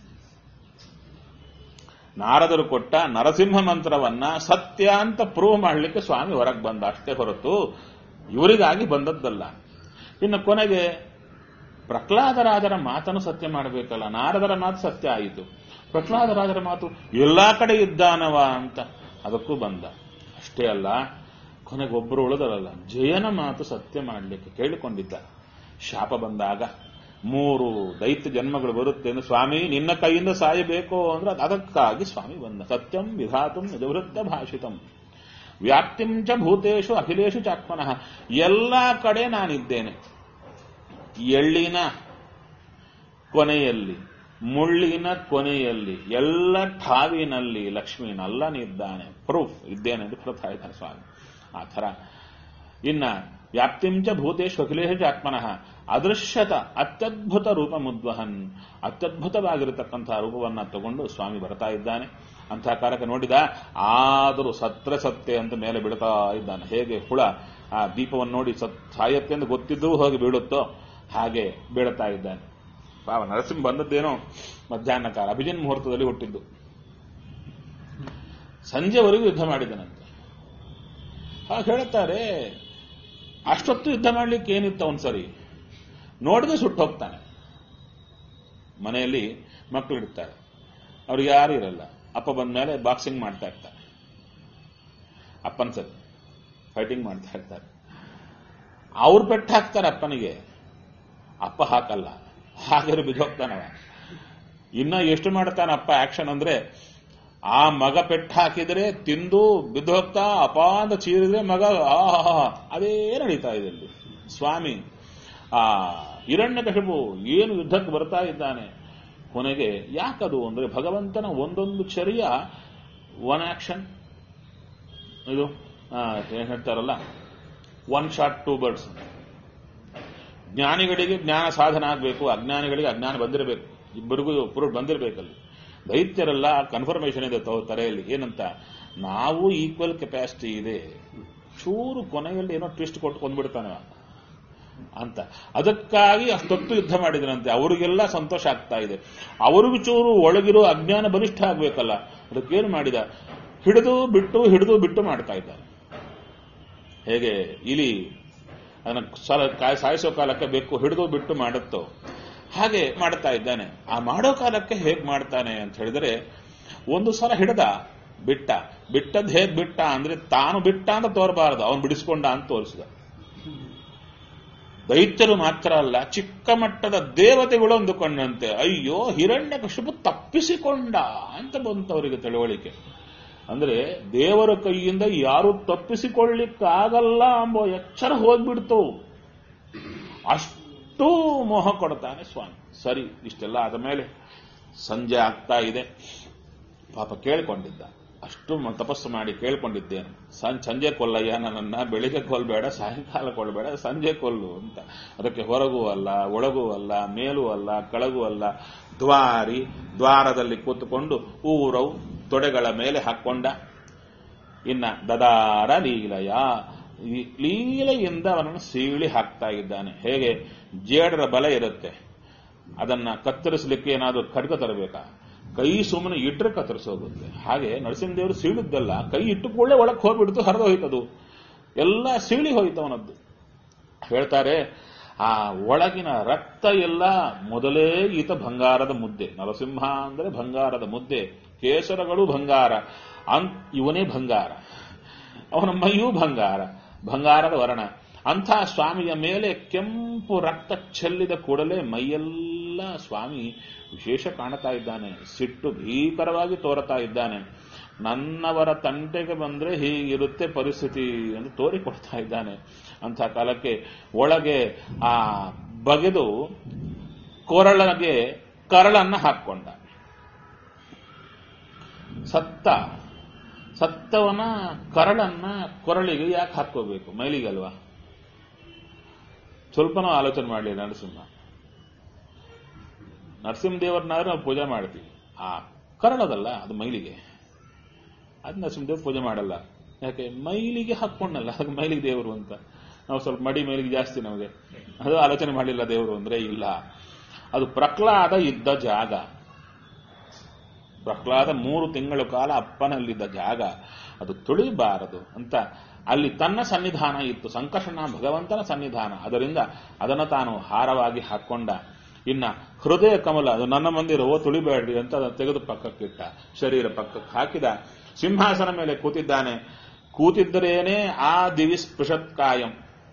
ನಾರದರು ಕೊಟ್ಟ ನರಸಿಂಹ ಮಂತ್ರವನ್ನ ಸತ್ಯ ಅಂತ ಪ್ರೂವ್ ಮಾಡಲಿಕ್ಕೆ ಸ್ವಾಮಿ ಹೊರಗೆ ಬಂದ ಅಷ್ಟೇ ಹೊರತು ಇವರಿಗಾಗಿ ಬಂದದ್ದಲ್ಲ ಇನ್ನು ಕೊನೆಗೆ ಪ್ರಹ್ಲಾದರಾಜರ ಮಾತನ್ನು ಸತ್ಯ ಮಾಡಬೇಕಲ್ಲ ನಾರದರ ಮಾತು ಸತ್ಯ ಆಯಿತು ಪ್ರಹ್ಲಾದರಾಜರ ಮಾತು ಎಲ್ಲಾ ಕಡೆ ಇದ್ದಾನವ ಅಂತ ಅದಕ್ಕೂ ಬಂದ ಅಷ್ಟೇ ಅಲ್ಲ ಕೊನೆಗೆ ಒಬ್ಬರು ಉಳಿದರಲ್ಲ ಜಯನ ಮಾತು ಸತ್ಯ ಮಾಡಲಿಕ್ಕೆ ಕೇಳಿಕೊಂಡಿದ್ದ ಶಾಪ ಬಂದಾಗ ಮೂರು ದೈತ್ಯ ಜನ್ಮಗಳು ಬರುತ್ತೆ ಅಂದ್ರೆ ಸ್ವಾಮಿ ನಿನ್ನ ಕೈಯಿಂದ ಸಾಯಬೇಕು ಅಂದ್ರೆ ಅದಕ್ಕಾಗಿ ಸ್ವಾಮಿ ಬಂದ ಸತ್ಯಂ ವಿಧಾತುಂ ನಿಜವೃತ್ತ ಭಾಷಿತಂ ವ್ಯಾಪ್ತಿಂ ಚ ಭೂತೇಶು ಅಖಿಲೇಶು ಚಾತ್ಮನಃ ಎಲ್ಲಾ ಕಡೆ ನಾನಿದ್ದೇನೆ ಎಳ್ಳಿನ ಕೊನೆಯಲ್ಲಿ ಮುಳ್ಳಿನ ಕೊನೆಯಲ್ಲಿ ಎಲ್ಲ ಠಾವಿನಲ್ಲಿ ಲಕ್ಷ್ಮೀ ನಲ್ಲನಿದ್ದಾನೆ ಪ್ರೂಫ್ ಇದ್ದೇನೆ ಎಂದು ಹೇಳ್ತಾ ಇದ್ದಾನೆ ಸ್ವಾಮಿ ಆ ಥರ ಇನ್ನ ವ್ಯಾಪ್ತಿಂಚ ಭೂತೇಶು ಅಖಿಲೇಶು ಆತ್ಮನಃ ಅದೃಶ್ಯತ ಅತ್ಯದ್ಭುತ ರೂಪ ಮುದ್ವಹನ್ ಅತ್ಯದ್ಭುತವಾಗಿರತಕ್ಕಂತಹ ರೂಪವನ್ನ ತಗೊಂಡು ಸ್ವಾಮಿ ಬರ್ತಾ ಇದ್ದಾನೆ ಅಂತಹ ಕಾಲಕ್ಕೆ ನೋಡಿದ ಆದರೂ ಸತ್ರ ಸತ್ತೆ ಅಂತ ಮೇಲೆ ಬಿಡ್ತಾ ಇದ್ದಾನೆ ಹೇಗೆ ಹುಳ ಆ ದೀಪವನ್ನು ನೋಡಿ ಸತ್ ಸಾಯತ್ತೆ ಎಂದು ಗೊತ್ತಿದ್ದೂ ಹೋಗಿ ಬೀಳುತ್ತೋ ಹಾಗೆ ಬೀಳ್ತಾ ಇದ್ದಾನೆ ಪಾವ ನರಸಿಂಹ ಬಂದದ್ದೇನೋ ಮಧ್ಯಾಹ್ನ ಕಾಲ ಅಭಿಜಿನ್ ಮುಹೂರ್ತದಲ್ಲಿ ಹುಟ್ಟಿದ್ದು ಸಂಜೆವರೆಗೂ ಯುದ್ಧ ಮಾಡಿದನಂತೆ ಹಾಗೆ ಹೇಳುತ್ತಾರೆ ಅಷ್ಟೊತ್ತು ಯುದ್ಧ ಮಾಡ್ಲಿಕ್ಕೆ ಏನಿತ್ತು ಅವನ್ ಸರಿ ನೋಡಿದ್ರೆ ಸುಟ್ಟು ಹೋಗ್ತಾನೆ ಮನೆಯಲ್ಲಿ ಮಕ್ಕಳು ಇರ್ತಾರೆ ಅವ್ರಿಗೆ ಯಾರು ಇರಲ್ಲ ಅಪ್ಪ ಬಂದ ಮೇಲೆ ಬಾಕ್ಸಿಂಗ್ ಮಾಡ್ತಾ ಇರ್ತಾರೆ ಅಪ್ಪನ ಸರಿ ಫೈಟಿಂಗ್ ಮಾಡ್ತಾ ಇರ್ತಾರೆ ಅವ್ರು ಪೆಟ್ಟು ಹಾಕ್ತಾರೆ ಅಪ್ಪನಿಗೆ ಅಪ್ಪ ಹಾಕಲ್ಲ ಹಾಗಾದ್ರೆ ಬಿದ್ದೋಗ್ತಾನವ ಇನ್ನ ಎಷ್ಟು ಮಾಡ್ತಾನ ಅಪ್ಪ ಆಕ್ಷನ್ ಅಂದ್ರೆ ಆ ಮಗ ಪೆಟ್ಟು ಹಾಕಿದ್ರೆ ತಿಂದು ಬಿದ್ದು ಹೋಗ್ತಾ ಅಪ ಅಂತ ಚೀರಿದ್ರೆ ಮಗ ಆಹಾ ಅದೇ ನಡೀತಾ ಇದೆ ಇಲ್ಲಿ ಸ್ವಾಮಿ ಆ ಹಿರಣ್ಯಕಶಿಪು ಏನು ಯುದ್ಧಕ್ಕೆ ಬರ್ತಾ ಇದ್ದಾನೆ ಕೊನೆಗೆ ಯಾಕದು ಅಂದ್ರೆ ಭಗವಂತನ ಒಂದೊಂದು ಚರ್ಯ ಒನ್ ಆಕ್ಷನ್ ಇದು ಆ, ಏನ್ ಹೇಳ್ತಾರಲ್ಲ ಒನ್ ಶಾಟ್ ಟೂ ಬರ್ಡ್ಸ್ ಜ್ಞಾನಿಗಳಿಗೆ ಜ್ಞಾನ ಸಾಧನ ಆಗಬೇಕು ಅಜ್ಞಾನಿಗಳಿಗೆ ಅಜ್ಞಾನ ಬಂದಿರಬೇಕು ಇಬ್ಬರಿಗೂ ಪುರುಡ್ ಬಂದಿರಬೇಕಲ್ಲಿ ದೈತ್ಯರೆಲ್ಲ ಕನ್ಫರ್ಮೇಶನ್ ಇದೆ ತವ ತಲೆಯಲ್ಲಿ ಏನಂತ ನಾವು ಈಕ್ವಲ್ ಕೆಪಾಸಿಟಿ ಇದೆ ಚೂರು ಕೊನೆಯಲ್ಲಿ ಏನೋ ಟ್ವಿಸ್ಟ್ ಕೊಟ್ಟು ಕೊಂದ್ಬಿಡ್ತಾನೆ ಅವ. ಅಂತ ಅದಕ್ಕಾಗಿ ಅಷ್ಟೊತ್ತು ಯುದ್ಧ ಮಾಡಿದ್ರಂತೆ ಅವರಿಗೆಲ್ಲ ಸಂತೋಷ ಆಗ್ತಾ ಇದೆ ಅವ್ರಿಗೂ ಚೂರು ಒಳಗಿರೋ ಅಜ್ಞಾನ ಬಲಿಷ್ಠ ಆಗ್ಬೇಕಲ್ಲ ಅದಕ್ಕೇನು ಮಾಡಿದ ಹಿಡಿದು ಬಿಟ್ಟು ಹಿಡಿದು ಬಿಟ್ಟು ಮಾಡ್ತಾ ಇದ್ದಾರೆ ಹೇಗೆ ಇಲಿ ಅದನ್ನ ಸಲ ಕಾಯಿ ಸಾಯಿಸೋ ಕಾಲಕ್ಕೆ ಬೇಕು ಹಿಡಿದು ಬಿಟ್ಟು ಮಾಡುತ್ತೋ ಹಾಗೆ ಮಾಡ್ತಾ ಇದ್ದಾನೆ ಆ ಮಾಡೋ ಕಾಲಕ್ಕೆ ಹೇಗ್ ಮಾಡ್ತಾನೆ ಅಂತ ಹೇಳಿದ್ರೆ ಒಂದು ಸಲ ಹಿಡ್ದ ಬಿಟ್ಟ ಬಿಟ್ಟದ್ ಹೇಗ್ ಬಿಟ್ಟ ಅಂದ್ರೆ ತಾನು ಬಿಟ್ಟ ಅಂತ ತೋರಬಾರದು ಅವನು ಬಿಡಿಸ್ಕೊಂಡ ಅಂತ ತೋರಿಸಿದ ದೈತ್ಯರು ಮಾತ್ರ ಅಲ್ಲ ಚಿಕ್ಕ ಮಟ್ಟದ ದೇವತೆಗಳು ಅಂದುಕೊಂಡಂತೆ ಅಯ್ಯೋ ಹಿರಣ್ಯ ಕಶಿಪು ತಪ್ಪಿಸಿಕೊಂಡ ಅಂತ ಬಂತು ಅವರಿಗೆ ತಿಳುವಳಿಕೆ ಅಂದ್ರೆ ದೇವರ ಕೈಯಿಂದ ಯಾರು ತಪ್ಪಿಸಿಕೊಳ್ಳಿಕ್ಕಾಗಲ್ಲ ಎಂಬ ಎಚ್ಚರ ಹೋಗ್ಬಿಡ್ತು ಅಷ್ಟು ಮೋಹ ಕೊಡ್ತಾನೆ ಸ್ವಾಮಿ ಸರಿ ಇಷ್ಟೆಲ್ಲ ಆದ ಮೇಲೆ ಸಂಜೆ ಆಗ್ತಾ ಇದೆ ಪಾಪ ಕೇಳ್ಕೊಂಡಿದ್ದ ಅಷ್ಟು ಮ- ತಪಸ್ಸು ಮಾಡಿ ಕೇಳ್ಕೊಂಡಿದ್ದೇನೆ ಸಂ- ಸಂಜೆ ಕೊಲ್ಲಯ್ಯ ನನ್ನನ್ನ ಬೆಳಿಗ್ಗೆ ಕೊಲ್ಬೇಡ ಸಾಯಂಕಾಲ ಕೊಲ್ಬೇಡ ಸಂಜೆ ಕೊಲ್ಲು ಅಂತ ಅದಕ್ಕೆ ಹೊರಗೂ ಅಲ್ಲ ಒಳಗೂ ಅಲ್ಲ ಮೇಲೂ ಅಲ್ಲ ಕೆಳಗೂ ಅಲ್ಲ ದ್ವಾರಿ ದ್ವಾರದಲ್ಲಿ ಕೂತುಕೊಂಡು ಊರವು ತೊಡೆಗಳ ಮೇಲೆ ಹಾಕೊಂಡ ಇನ್ನ ದದಾರ ಲೀಲಯ ಈ ಲೀಲೆಯಿಂದ ಅವನನ್ನು ಸೀಳಿ ಹಾಕ್ತಾ ಇದ್ದಾನೆ ಹೇಗೆ ಜೇಡರ ಬಲೆ ಇರುತ್ತೆ ಅದನ್ನ ಕತ್ತರಿಸಲಿಕ್ಕೆ ಏನಾದರೂ ಖಡ್ಗ ತರಬೇಕಾ ಕೈ ಸುಮ್ಮನೆ ಇಟ್ಟರೆ ಕತ್ತರಿಸೋಗುತ್ತೆ ಹಾಗೆ ನರಸಿಂಹದೇವರು ಸೀಳಿದ್ದಲ್ಲ ಕೈ ಇಟ್ಟು ಕೂಡಲೇ ಒಳಗೆ ಹೋಗ್ಬಿಡ್ತು ಹರಿದು ಹೋಯ್ತದು ಎಲ್ಲ ಸೀಳಿ ಹೋಯ್ತು ಅವನದ್ದು ಹೇಳ್ತಾರೆ ಆ ಒಳಗಿನ ರಕ್ತ ಎಲ್ಲ ಮೊದಲೇ ಈತ ಬಂಗಾರದ ಮುದ್ದೆ ನರಸಿಂಹ ಅಂದ್ರೆ ಬಂಗಾರದ ಮುದ್ದೆ ಕೇಸರಗಳು ಬಂಗಾರ ಅನ್ ಇವನೇ ಬಂಗಾರ ಅವನ ಮೈಯೂ ಬಂಗಾರ ಬಂಗಾರದ ವರ್ಣ ಅಂಥ ಸ್ವಾಮಿಯ ಮೇಲೆ ಕೆಂಪು ರಕ್ತ ಚೆಲ್ಲಿದ ಕೂಡಲೇ ಮೈಯೆಲ್ಲ ಸ್ವಾಮಿ ವಿಶೇಷ ಕಾಣ್ತಾ ಇದ್ದಾನೆ ಸಿಟ್ಟು ಭೀಕರವಾಗಿ ತೋರತಾ ಇದ್ದಾನೆ ನನ್ನವರ ತಂಟೆಗೆ ಬಂದ್ರೆ ಹೀಗಿರುತ್ತೆ ಪರಿಸ್ಥಿತಿ ಎಂದು ತೋರಿಕೊಡ್ತಾ ಇದ್ದಾನೆ ಅಂಥ ಕಾಲಕ್ಕೆ ಒಳಗೆ ಆ ಬಗೆದು ಕೊರಳಗೆ ಕರಳನ್ನ ಹಾಕ್ಕೊಂಡ ಸತ್ತ ಸತ್ತವನ ಕರಳನ್ನ ಕೊರಳಿಗೆ ಯಾಕೆ ಹಾಕೋಬೇಕು ಮೈಲಿಗಲ್ವಾ ಸ್ವಲ್ಪನೂ ಆಲೋಚನೆ ಮಾಡಲಿ ನರಸಿಂಹ ನರಸಿಂಹದೇವರನ್ನಾದ್ರೂ ನಾವು ಪೂಜೆ ಮಾಡ್ತೀವಿ ಆ ಕರಳದಲ್ಲ ಅದು ಮೈಲಿಗೆ ಅದು ನರಸಿಂಹದೇವ್ ಪೂಜೆ ಮಾಡಲ್ಲ ಯಾಕೆ ಮೈಲಿಗೆ ಹಾಕೊಂಡಲ್ಲ ಅದಕ್ಕೆ ಮೈಲಿಗೆ ದೇವರು ಅಂತ ನಾವು ಸ್ವಲ್ಪ ಮಡಿ ಮೈಲಿಗೆ ಜಾಸ್ತಿ ನಮಗೆ ಅದು ಆಲೋಚನೆ ಮಾಡಲಿಲ್ಲ ದೇವರು ಅಂದ್ರೆ ಇಲ್ಲ ಅದು ಪ್ರಹ್ಲಾದ ಇದ್ದ ಜಾಗ ಪ್ರಹ್ಲಾದ ಮೂರು ತಿಂಗಳ ಕಾಲ ಅಪ್ಪನಲ್ಲಿದ್ದ ಜಾಗ ಅದು ತುಳಿಬಾರದು ಅಂತ ಅಲ್ಲಿ ತನ್ನ ಸನ್ನಿಧಾನ ಇತ್ತು ಸಂಕರ್ಷಣ ಭಗವಂತನ ಸನ್ನಿಧಾನ ಅದರಿಂದ ಅದನ್ನು ತಾನು ಹಾರವಾಗಿ ಹಾಕೊಂಡ ಇನ್ನ ಹೃದಯ ಕಮಲ ಅದು ನನ್ನ ಮಂದಿರವೋ ತುಳಿಬೇಡ್ರಿ ಅಂತ ಅದನ್ನು ತೆಗೆದು ಪಕ್ಕಕ್ಕಿಟ್ಟ ಶರೀರ ಪಕ್ಕಕ್ಕೆ ಹಾಕಿದ ಸಿಂಹಾಸನ ಮೇಲೆ ಕೂತಿದ್ದಾನೆ ಕೂತಿದ್ದರೇನೆ ಆ ದಿವಿ ಸ್ಪೃಶತ್ ಕಾಯಂ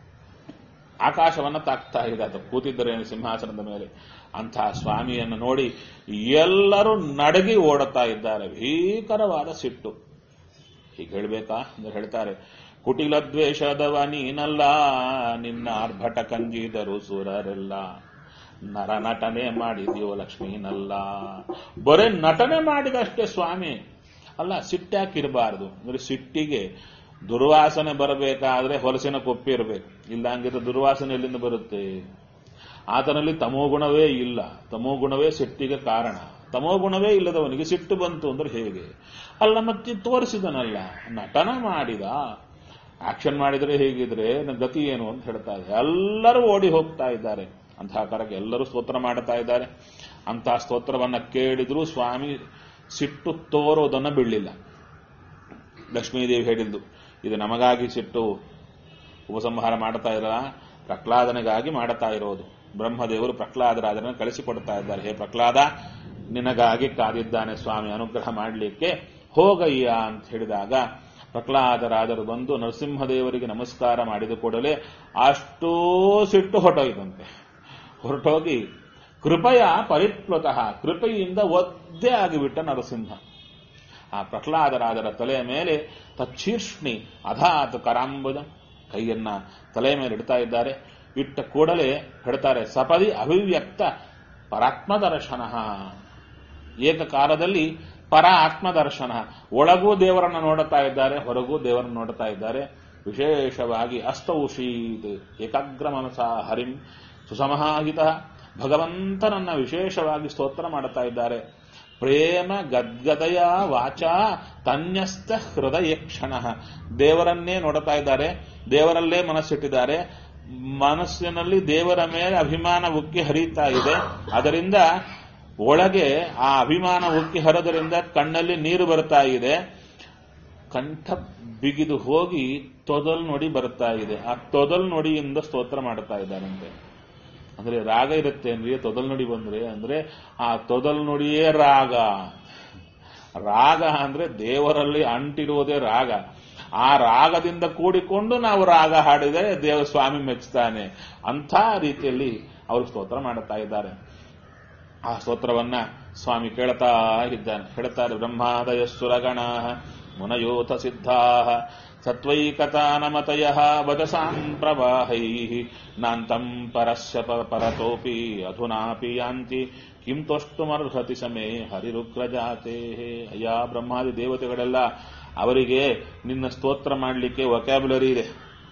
ಆಕಾಶವನ್ನ ತಾಕ್ತಾ ಇದೆ ಅದು ಕೂತಿದ್ದರೇನು ಸಿಂಹಾಸನದ ಮೇಲೆ ಅಂತಹ ಸ್ವಾಮಿಯನ್ನು ನೋಡಿ ಎಲ್ಲರೂ ನಡಗಿ ಓಡುತ್ತಾ ಇದ್ದಾರೆ ಭೀಕರವಾದ ಸಿಟ್ಟು ಹೀಗೆ ಹೇಳ್ಬೇಕಾ ಅಂದ್ರೆ ಹೇಳ್ತಾರೆ ಕುಟಿಲ ದ್ವೇಷದವ ನೀನಲ್ಲ ನಿನ್ನ ಆರ್ಭಟ ಕಂಜಿದರು ಸುರರೆಲ್ಲ ನರ ನಟನೆ ಮಾಡಿದೀವ ಲಕ್ಷ್ಮೀನಲ್ಲ ಬರೇ ನಟನೆ ಮಾಡಿದಷ್ಟೇ ಸ್ವಾಮಿ ಅಲ್ಲ ಸಿಟ್ಟಾಕಿರಬಾರದು ಅಂದ್ರೆ ಸಿಟ್ಟಿಗೆ ದುರ್ವಾಸನೆ ಬರಬೇಕಾದ್ರೆ ಹೊಲಸಿನ ಕೊಪ್ಪಿ ಇರಬೇಕು ಇಲ್ಲ ಹಂಗಿದ್ರೆ ದುರ್ವಾಸನೆ ಎಲ್ಲಿಂದ ಬರುತ್ತೆ ಆತನಲ್ಲಿ ತಮೋಗುಣವೇ ಇಲ್ಲ ತಮೋಗುಣವೇ ಸಿಟ್ಟಿಗೆ ಕಾರಣ ತಮೋಗುಣವೇ ಇಲ್ಲದವನಿಗೆ ಸಿಟ್ಟು ಬಂತು ಅಂದ್ರೆ ಹೇಗೆ ಅಲ್ಲ ಮತ್ತೆ ತೋರಿಸಿದನಲ್ಲ ನಟನ ಮಾಡಿದ ಆಕ್ಷನ್ ಮಾಡಿದ್ರೆ ಹೇಗಿದ್ರೆ ನನ್ನ ಗತಿ ಏನು ಅಂತ ಹೇಳ್ತಾ ಇದೆ ಎಲ್ಲರೂ ಓಡಿ ಹೋಗ್ತಾ ಇದ್ದಾರೆ ಅಂತಹ ಕಾರಕ್ಕೆ ಎಲ್ಲರೂ ಸ್ತೋತ್ರ ಮಾಡ್ತಾ ಇದ್ದಾರೆ ಅಂತಹ ಸ್ತೋತ್ರವನ್ನ ಕೇಳಿದ್ರು ಸ್ವಾಮಿ ಸಿಟ್ಟು ತೋರೋದನ್ನ ಬಿಡಲಿಲ್ಲ ಲಕ್ಷ್ಮೀದೇವಿ ಹೇಳಿದ್ದು ಇದು ನಮಗಾಗಿ ಸಿಟ್ಟು ಉಪಸಂಹಾರ ಮಾಡ್ತಾ ಇರಲ್ಲ ಪ್ರಹ್ಲಾದನಿಗಾಗಿ ಮಾಡುತ್ತಾ ಇರೋದು ಬ್ರಹ್ಮದೇವರು ಪ್ರಹ್ಲಾದರಾಜರನ್ನು ಕಳಿಸಿಕೊಡ್ತಾ ಇದ್ದಾರೆ ಹೇ ಪ್ರಹ್ಲಾದ ನಿನಗಾಗಿ ಕಾದಿದ್ದಾನೆ ಸ್ವಾಮಿ ಅನುಗ್ರಹ ಮಾಡಲಿಕ್ಕೆ ಹೋಗಯ್ಯ ಅಂತ ಹೇಳಿದಾಗ ಪ್ರಹ್ಲಾದರಾಜರು ಬಂದು ನರಸಿಂಹದೇವರಿಗೆ ನಮಸ್ಕಾರ ಮಾಡಿದ ಕೂಡಲೇ ಅಷ್ಟೂ ಸಿಟ್ಟು ಹೊರಟೋಯ್ತಂತೆ ಹೊರಟೋಗಿ ಕೃಪಯ ಪರಿಪ್ಲುತಃ ಕೃಪೆಯಿಂದ ಒದ್ದೆ ಆಗಿಬಿಟ್ಟ ನರಸಿಂಹ ಆ ಪ್ರಹ್ಲಾದರಾಜರ ತಲೆಯ ಮೇಲೆ ತಚ್ಚೀರ್ಷ್ಣಿ ಅಧಾತ್ ಕರಾಂಬುಜ ಕೈಯನ್ನ ತಲೆಯ ಮೇಲೆ ಇಡ್ತಾ ಇದ್ದಾರೆ ಇಟ್ಟ ಕೂಡಲೇ ಹೇಳ್ತಾರೆ ಸಪದಿ ಅಭಿವ್ಯಕ್ತ ಪರಾತ್ಮದರ್ಶನ ಏಕಕಾಲದಲ್ಲಿ ಪರ ಆತ್ಮದರ್ಶನ ಒಳಗೂ ದೇವರನ್ನು ನೋಡುತ್ತಾ ಇದ್ದಾರೆ ಹೊರಗೂ ದೇವರನ್ನು ನೋಡುತ್ತಾ ಇದ್ದಾರೆ ವಿಶೇಷವಾಗಿ ಅಸ್ತೌಷೀತ್ ಏಕಾಗ್ರ ಮನಸ ಹರಿಂ ಸುಸಮಹಾಹಿತ ಭಗವಂತನನ್ನ ವಿಶೇಷವಾಗಿ ಸ್ತೋತ್ರ ಮಾಡುತ್ತಾ ಇದ್ದಾರೆ ಪ್ರೇಮ ಗದ್ಗದಯ ವಾಚ ತನ್ಯಸ್ತ ಹೃದಯ ಕ್ಷಣ ದೇವರನ್ನೇ ನೋಡುತ್ತಾ ಇದ್ದಾರೆ ದೇವರಲ್ಲೇ ಮನಸ್ಸಿಟ್ಟಿದ್ದಾರೆ ಮನಸ್ಸಿನಲ್ಲಿ ದೇವರ ಮೇಲೆ ಅಭಿಮಾನ ಉಕ್ಕಿ ಹರಿತಾ ಇದೆ ಅದರಿಂದ ಒಳಗೆ ಆ ಅಭಿಮಾನ ಉಕ್ಕಿ ಹರಿದರಿಂದ ಕಣ್ಣಲ್ಲಿ ನೀರು ಬರ್ತಾ ಇದೆ ಕಂಠ ಬಿಗಿದು ಹೋಗಿ ತೊದಲ್ ನುಡಿ ಬರ್ತಾ ಇದೆ ಆ ತೊದಲ್ ನುಡಿಯಿಂದ ಸ್ತೋತ್ರ ಮಾಡ್ತಾ ಇದ್ದಾರಂತೆ ಅಂದ್ರೆ ರಾಗ ಇರುತ್ತೆ ಅಂದ್ರೆ ತೊದಲ್ ನುಡಿ ಬಂದ್ರೆ ಅಂದ್ರೆ ಆ ತೊದಲ್ ನುಡಿಯೇ ರಾಗ ರಾಗ ಅಂದ್ರೆ ದೇವರಲ್ಲಿ ಅಂಟಿರುವುದೇ ರಾಗ ಆ ರಾಗದಿಂದ ಕೂಡಿಕೊಂಡು ನಾವು ರಾಗ ಹಾಡಿದರೆ ದೇವ ಸ್ವಾಮಿ ಮೆಚ್ಚುತ್ತಾನೆ ಅಂಥ ರೀತಿಯಲ್ಲಿ ಅವರು ಸ್ತೋತ್ರ ಮಾಡುತ್ತಾ ಇದ್ದಾರೆ ಆ ಸ್ತೋತ್ರವನ್ನ ಸ್ವಾಮಿ ಕೇಳ್ತಾ ಇದ್ದಾನೆ ಹೇಳ್ತಾರೆ ಬ್ರಹ್ಮಾದಯ ಸುರಗಣ ಮುನಯೋಥ ಸಿದ್ಧಾ ಸತ್ವೈಕತಾನಮತಯ ವದಸಾಂ ಪ್ರವಾಹೈ ನಾಂತಂ ಪರಸ್ಯ ಪ- ಪರತೋಪಿ ಅಧುನಾಪಿ ಯಾಂತಿ ಕಿಂ ತೊಷ್ಟುಮರ್ಹತಿ ಸಮೇ ಹರಿರುಗ್ರಜಾತೆ ಅಯ್ಯ ಬ್ರಹ್ಮಾದಿ ದೇವತೆಗಳೆಲ್ಲ ಅವರಿಗೆ ನಿನ್ನ ಸ್ತೋತ್ರ ಮಾಡಲಿಕ್ಕೆ ವೊಕ್ಯಾಬುಲರಿ ಇದೆ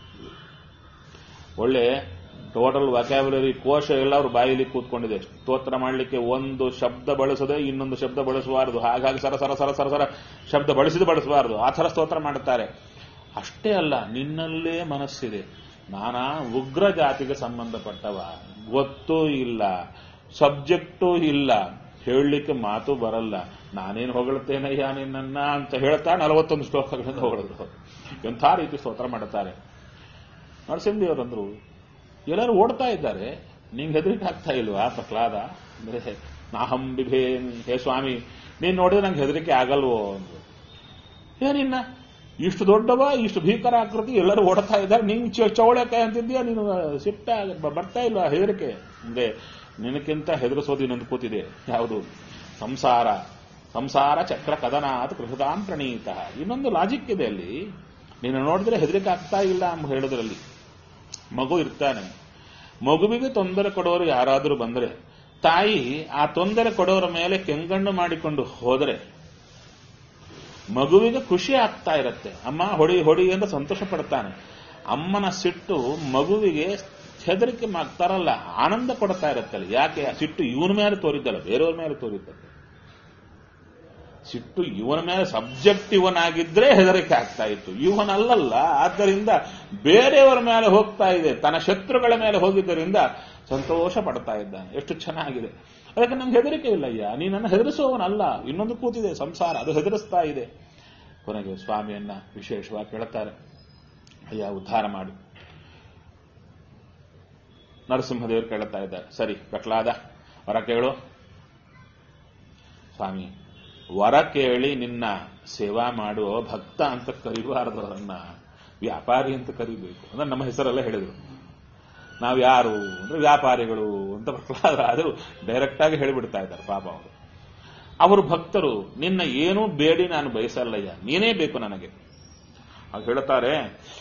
ಒಳ್ಳೆ ಟೋಟಲ್ ವೊಕ್ಯಾಬುಲರಿ ಕೋಶ ಎಲ್ಲ ಅವ್ರ ಬಾಯಲ್ಲಿ ಕೂತ್ಕೊಂಡಿದೆ ಸ್ತೋತ್ರ ಮಾಡಲಿಕ್ಕೆ ಒಂದು ಶಬ್ದ ಬಳಸದೆ ಇನ್ನೊಂದು ಶಬ್ದ ಬಳಸಬಾರದು ಹಾಗಾಗಿ ಸರ ಸರ ಸರ ಸರ ಸರ ಶಬ್ದ ಬಳಸಿದ ಬಳಸಬಾರದು ಆ ಥರ ಸ್ತೋತ್ರ ಮಾಡುತ್ತಾರೆ ಅಷ್ಟೇ ಅಲ್ಲ ನಿನ್ನಲ್ಲೇ ಮನಸ್ಸಿದೆ ನಾನಾ ಉಗ್ರ ಜಾತಿಗೆ ಸಂಬಂಧಪಟ್ಟವ ಗೊತ್ತೂ ಇಲ್ಲ ಸಬ್ಜೆಕ್ಟೂ ಇಲ್ಲ ಹೇಳಲಿಕ್ಕೆ ಮಾತು ಬರಲ್ಲ ನಾನೇನು ಹೊಗಳ್ತೇನಯ್ಯ ನಿನ್ನನ್ನ ಅಂತ ಹೇಳ್ತಾ ನಲವತ್ತೊಂದು ಶ್ಲೋಕಗಳಿಂದ ಹೊಗಳಿದ್ರು ಎಂಥ ರೀತಿ ಸ್ತೋತ್ರ ಮಾಡುತ್ತಾರೆ ನರಸಿಂಹದೇವರಂದ್ರು ಎಲ್ಲರೂ ಓಡ್ತಾ ಇದ್ದಾರೆ ನಿಂಗೆ ಹೆದರಿಕೆ ಆಗ್ತಾ ಇಲ್ವಾ ಪ್ರಹ್ಲಾದ ಅಂದ್ರೆ ನಾಹಂ ಬಿಭೇ ಹೇ ಸ್ವಾಮಿ ನೀನ್ ನೋಡಿದ್ರೆ ನಂಗೆ ಹೆದರಿಕೆ ಆಗಲ್ವೋ ಅಂದ್ರು ಏನಿನ್ನ ಇಷ್ಟು ದೊಡ್ಡವ ಇಷ್ಟು ಭೀಕರ ಆಕೃತಿ ಎಲ್ಲರೂ ಓಡ್ತಾ ಇದ್ದಾರೆ ನಿಂಗೆ ಚ- ಚೌಳೆಕಾಯಿ ಅಂತಿದ್ಯಾ ನೀನು ಸಿಟ್ಟ ಬರ್ತಾ ಇಲ್ವಾ ಹೆದರಿಕೆ ಅಂದ್ರೆ ನಿನಕ್ಕಿಂತ ಹೆದರಿಸೋದು ಇನ್ನೊಂದು ಕೂತಿದೆ ಯಾವುದು ಸಂಸಾರ ಸಂಸಾರ ಚಕ್ರ ಕದನಾತ್ ಕೃಷತಾಂ ಪ್ರಣೀತ ಇನ್ನೊಂದು ಲಾಜಿಕ್ ಇದೆ ಅಲ್ಲಿ ನೀನು ನೋಡಿದ್ರೆ ಹೆದರಿಕೆ ಆಗ್ತಾ ಇಲ್ಲ ಎಂಬ ಹೇಳೋದ್ರಲ್ಲಿ ಮಗು ಇರ್ತಾನೆ ಮಗುವಿಗೆ ತೊಂದರೆ ಕೊಡೋರು ಯಾರಾದರೂ ಬಂದ್ರೆ ತಾಯಿ ಆ ತೊಂದರೆ ಕೊಡೋರ ಮೇಲೆ ಕೆಂಗಣ್ಣು ಮಾಡಿಕೊಂಡು ಹೋದರೆ ಮಗುವಿಗೆ ಖುಷಿ ಆಗ್ತಾ ಇರುತ್ತೆ ಅಮ್ಮ ಹೊಡಿ ಹೊಡಿ ಅಂತ ಸಂತೋಷ ಪಡ್ತಾನೆ ಅಮ್ಮನ ಸಿಟ್ಟು ಮಗುವಿಗೆ ಹೆದರಿಕೆ ಮಾ- ತರಲ್ಲ ಆನಂದ ಕೊಡ್ತಾ ಇರುತ್ತಲ್ಲ ಯಾಕೆ ಆ ಸಿಟ್ಟು ಇವನ ಮೇಲೆ ತೋರಿದ್ದಲ್ಲ ಬೇರೆಯವ್ರ ಮೇಲೆ ತೋರಿದ್ದಲ್ಲ ಸಿಟ್ಟು ಇವನ ಮೇಲೆ ಸಬ್ಜೆಕ್ಟ್ ಇವನಾಗಿದ್ರೆ ಹೆದರಿಕೆ ಆಗ್ತಾ ಇತ್ತು ಇವನಲ್ಲಲ್ಲ ಆದ್ದರಿಂದ ಬೇರೆಯವರ ಮೇಲೆ ಹೋಗ್ತಾ ಇದೆ ತನ್ನ ಶತ್ರುಗಳ ಮೇಲೆ ಹೋಗಿದ್ದರಿಂದ ಸಂತೋಷ ಪಡ್ತಾ ಇದ್ದಾನೆ ಎಷ್ಟು ಚೆನ್ನಾಗಿದೆ ಅದಕ್ಕೆ ನಂಗೆ ಹೆದರಿಕೆ ಇಲ್ಲ ಅಯ್ಯ ನೀ ನನ್ನ ಹೆದರಿಸುವವನಲ್ಲ ಇನ್ನೊಂದು ಕೂತಿದೆ ಸಂಸಾರ ಅದು ಹೆದರಿಸ್ತಾ ಇದೆ ಕೊನೆಗೆ ಸ್ವಾಮಿಯನ್ನ ವಿಶೇಷವಾಗಿ ಕೇಳುತ್ತಾರೆ ಅಯ್ಯ ಉದ್ಧಾರ ಮಾಡಿ ನರಸಿಂಹದೇವರು ಕೇಳುತ್ತಾ ಇದ್ದಾರೆ ಸರಿ ಪ್ರಹ್ಲಾದ ವರ ಕೇಳು ಸ್ವಾಮಿ ವರ ಕೇಳಿ ನಿನ್ನ ಸೇವಾ ಮಾಡುವ ಭಕ್ತ ಅಂತ ಕರಿಬಾರದು ಅವರನ್ನ ವ್ಯಾಪಾರಿ ಅಂತ ಕರಿಬೇಕು ಅಂದ್ರೆ ನಮ್ಮ ಹೆಸರೆಲ್ಲ ಹೇಳಿದ್ರು ನಾವು ಯಾರು ಅಂದ್ರೆ ವ್ಯಾಪಾರಿಗಳು ಅಂತ ಪ್ರಹ್ಲಾದ ಅದು ಡೈರೆಕ್ಟ್ ಆಗಿ ಹೇಳಿಬಿಡ್ತಾ ಇದ್ದಾರೆ ಪಾಪ ಅವರು ಅವರು ಭಕ್ತರು ನಿನ್ನ ಏನೂ ಬೇಡಿ ನಾನು ಬಯಸಲ್ಲಯ್ಯ ನೀನೇ ಬೇಕು ನನಗೆ ಆಗ ಹೇಳ್ತಾರೆ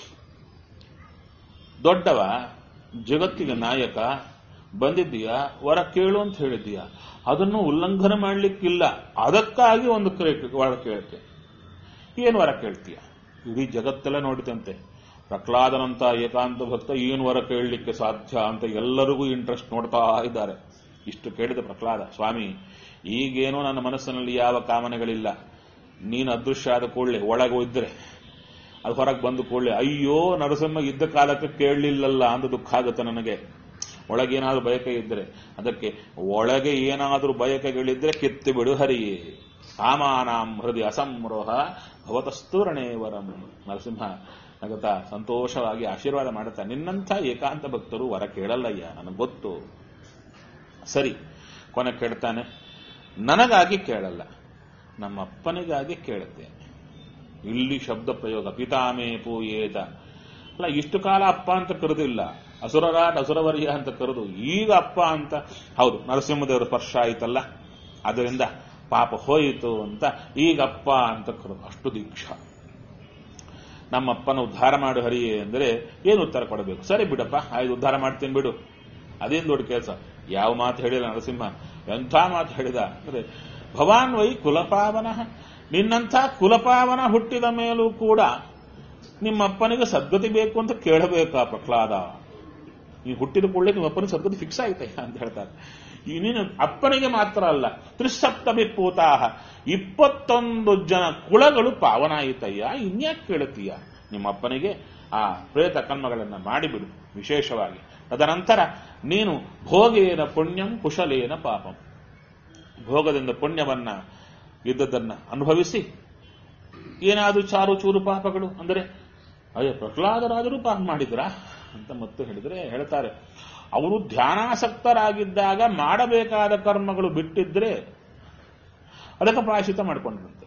ದೊಡ್ಡವ ಜಗತ್ತಿಗೆ ನಾಯಕ ಬಂದಿದ್ದೀಯಾ ವರ ಕೇಳು ಅಂತ ಹೇಳಿದ್ದೀಯಾ ಅದನ್ನು ಉಲ್ಲಂಘನೆ ಮಾಡಲಿಕ್ಕಿಲ್ಲ ಅದಕ್ಕಾಗಿ ಒಂದು ಕ್ರೇ- ವರ ಕೇಳ್ತೆ ಏನು ವರ ಕೇಳ್ತೀಯ ಇಡೀ ಜಗತ್ತೆಲ್ಲ ನೋಡಿದಂತೆ ಪ್ರಹ್ಲಾದನಂತ ಏಕಾಂತ ಭಕ್ತ ಏನು ವರ ಕೇಳಲಿಕ್ಕೆ ಸಾಧ್ಯ ಅಂತ ಎಲ್ಲರಿಗೂ ಇಂಟ್ರೆಸ್ಟ್ ನೋಡ್ತಾ ಇದ್ದಾರೆ ಇಷ್ಟು ಕೇಳಿದ ಪ್ರಹ್ಲಾದ ಸ್ವಾಮಿ ಈಗೇನೋ ನನ್ನ ಮನಸ್ಸಿನಲ್ಲಿ ಯಾವ ಕಾಮನೆಗಳಿಲ್ಲ ನೀನು ಅದೃಶ್ಯ ಆದ ಕೂಡಲೇ ಒಳಗೆ ಇದ್ರೆ ಅದು ಹೊರಗೆ ಬಂದು ಕೂಡಲೇ ಅಯ್ಯೋ ನರಸಿಂಹ ಇದ್ದ ಕಾಲಕ್ಕೆ ಕೇಳಲಿಲ್ಲಲ್ಲ ಅಂತ ದುಃಖ ಆಗುತ್ತೆ ನನಗೆ ಒಳಗೇನಾದ್ರೂ ಬಯಕೆ ಇದ್ರೆ ಅದಕ್ಕೆ ಒಳಗೆ ಏನಾದರೂ ಬಯಕೆಗಳಿದ್ರೆ ಕಿತ್ತು ಬಿಡು ಹರಿಯೇ ಕಾಮಾನಾಂ ಹೃದಯ ಅಸಂರೋಹ ಭವತಸ್ತೂರಣೇ ವರಂ ನರಸಿಂಹ ನಗತ ಸಂತೋಷವಾಗಿ ಆಶೀರ್ವಾದ ಮಾಡುತ್ತಾ ನಿನ್ನಂಥ ಏಕಾಂತ ಭಕ್ತರು ವರ ಕೇಳಲ್ಲಯ್ಯ ನನಗೆ ಗೊತ್ತು ಸರಿ ಕೊನೆ ಕೇಳ್ತಾನೆ ನನಗಾಗಿ ಕೇಳಲ್ಲ ನಮ್ಮ ಅಪ್ಪನಿಗಾಗಿ ಕೇಳುತ್ತೇನೆ ಇಲ್ಲಿ ಶಬ್ದ ಪ್ರಯೋಗ ಪಿತಾಮೇ ಪೂಯೇತ ಅಲ್ಲ ಇಷ್ಟು ಕಾಲ ಅಪ್ಪ ಅಂತ ಕರೆದಿಲ್ಲ ಅಸುರರಾಟ್ ಅಸುರವರ್ಯ ಅಂತ ಕರೆದು ಈಗ ಅಪ್ಪ ಅಂತ ಹೌದು ನರಸಿಂಹದೇವರ ಸ್ಪರ್ಶ ಆಯ್ತಲ್ಲ ಅದರಿಂದ ಪಾಪ ಹೋಯಿತು ಅಂತ ಈಗ ಅಪ್ಪ ಅಂತ ಕರೆದು ಅಷ್ಟು ದೀಕ್ಷಾ ನಮ್ಮಪ್ಪನ ಉದ್ಧಾರ ಮಾಡು ಹರಿಯೇ ಅಂದರೆ ಏನು ಉತ್ತರ ಕೊಡಬೇಕು ಸರಿ ಬಿಡಪ್ಪ ಆಯ್ತು ಉದ್ಧಾರ ಮಾಡ್ತೀನಿ ಬಿಡು ಅದೇನು ದೊಡ್ಡ ಕೆಲಸ ಯಾವ ಮಾತು ಹೇಳಿಲ್ಲ ನರಸಿಂಹ ಎಂಥ ಮಾತು ಹೇಳಿದ ಅಂದ್ರೆ ಭವಾನ್ ವೈ ಕುಲಪಾವನ ನಿನ್ನಂಥ ಕುಲಪಾವನ ಹುಟ್ಟಿದ ಮೇಲೂ ಕೂಡ ನಿಮ್ಮಪ್ಪನಿಗೆ ಸದ್ಗತಿ ಬೇಕು ಅಂತ ಕೇಳಬೇಕಾ ಪ್ರಹ್ಲಾದ ನೀವು ಹುಟ್ಟಿದ ಕೂಡಲೇ ನಿಮ್ಮ ಅಪ್ಪನಿಗೆ ಸದ್ಗತಿ ಫಿಕ್ಸ್ ಆಯ್ತಯ್ಯ ಅಂತ ಹೇಳ್ತಾರೆ ಈ ನೀನು ಅಪ್ಪನಿಗೆ ಮಾತ್ರ ಅಲ್ಲ ತ್ರಿಸಪ್ತಮಿ ಪೂತಾಹ ಇಪ್ಪತ್ತೊಂದು ಜನ ಕುಳಗಳು ಪಾವನ ಆಯಿತಯ್ಯ ಇನ್ಯಾಕೆ ಕೇಳುತ್ತೀಯ ನಿಮ್ಮ ಅಪ್ಪನಿಗೆ ಆ ಪ್ರೇತ ಕರ್ಮಗಳನ್ನು ಮಾಡಿಬಿಡು ವಿಶೇಷವಾಗಿ ತದನಂತರ ನೀನು ಭೋಗೇನ ಪುಣ್ಯಂ ಕುಶಲೇನ ಪಾಪಂ ಭೋಗದಿಂದ ಪುಣ್ಯವನ್ನ ಇದ್ದದನ್ನ ಅನುಭವಿಸಿ ಏನಾದರೂ ಚಾರು ಚೂರು ಪಾಪಗಳು ಅಂದರೆ ಅಯ್ಯೋ ಪ್ರಹ್ಲಾದರಾದರೂ ಪಾಪ ಮಾಡಿದ್ರಾ ಅಂತ ಮತ್ತೆ ಹೇಳಿದ್ರೆ ಹೇಳ್ತಾರೆ ಅವರು ಧ್ಯಾನಾಸಕ್ತರಾಗಿದ್ದಾಗ ಮಾಡಬೇಕಾದ ಕರ್ಮಗಳು ಬಿಟ್ಟಿದ್ರೆ ಅದಕ್ಕೆ ಪ್ರಾಯಶ್ಚಿತ್ತ ಮಾಡಿಕೊಂಡ್ರಂತೆ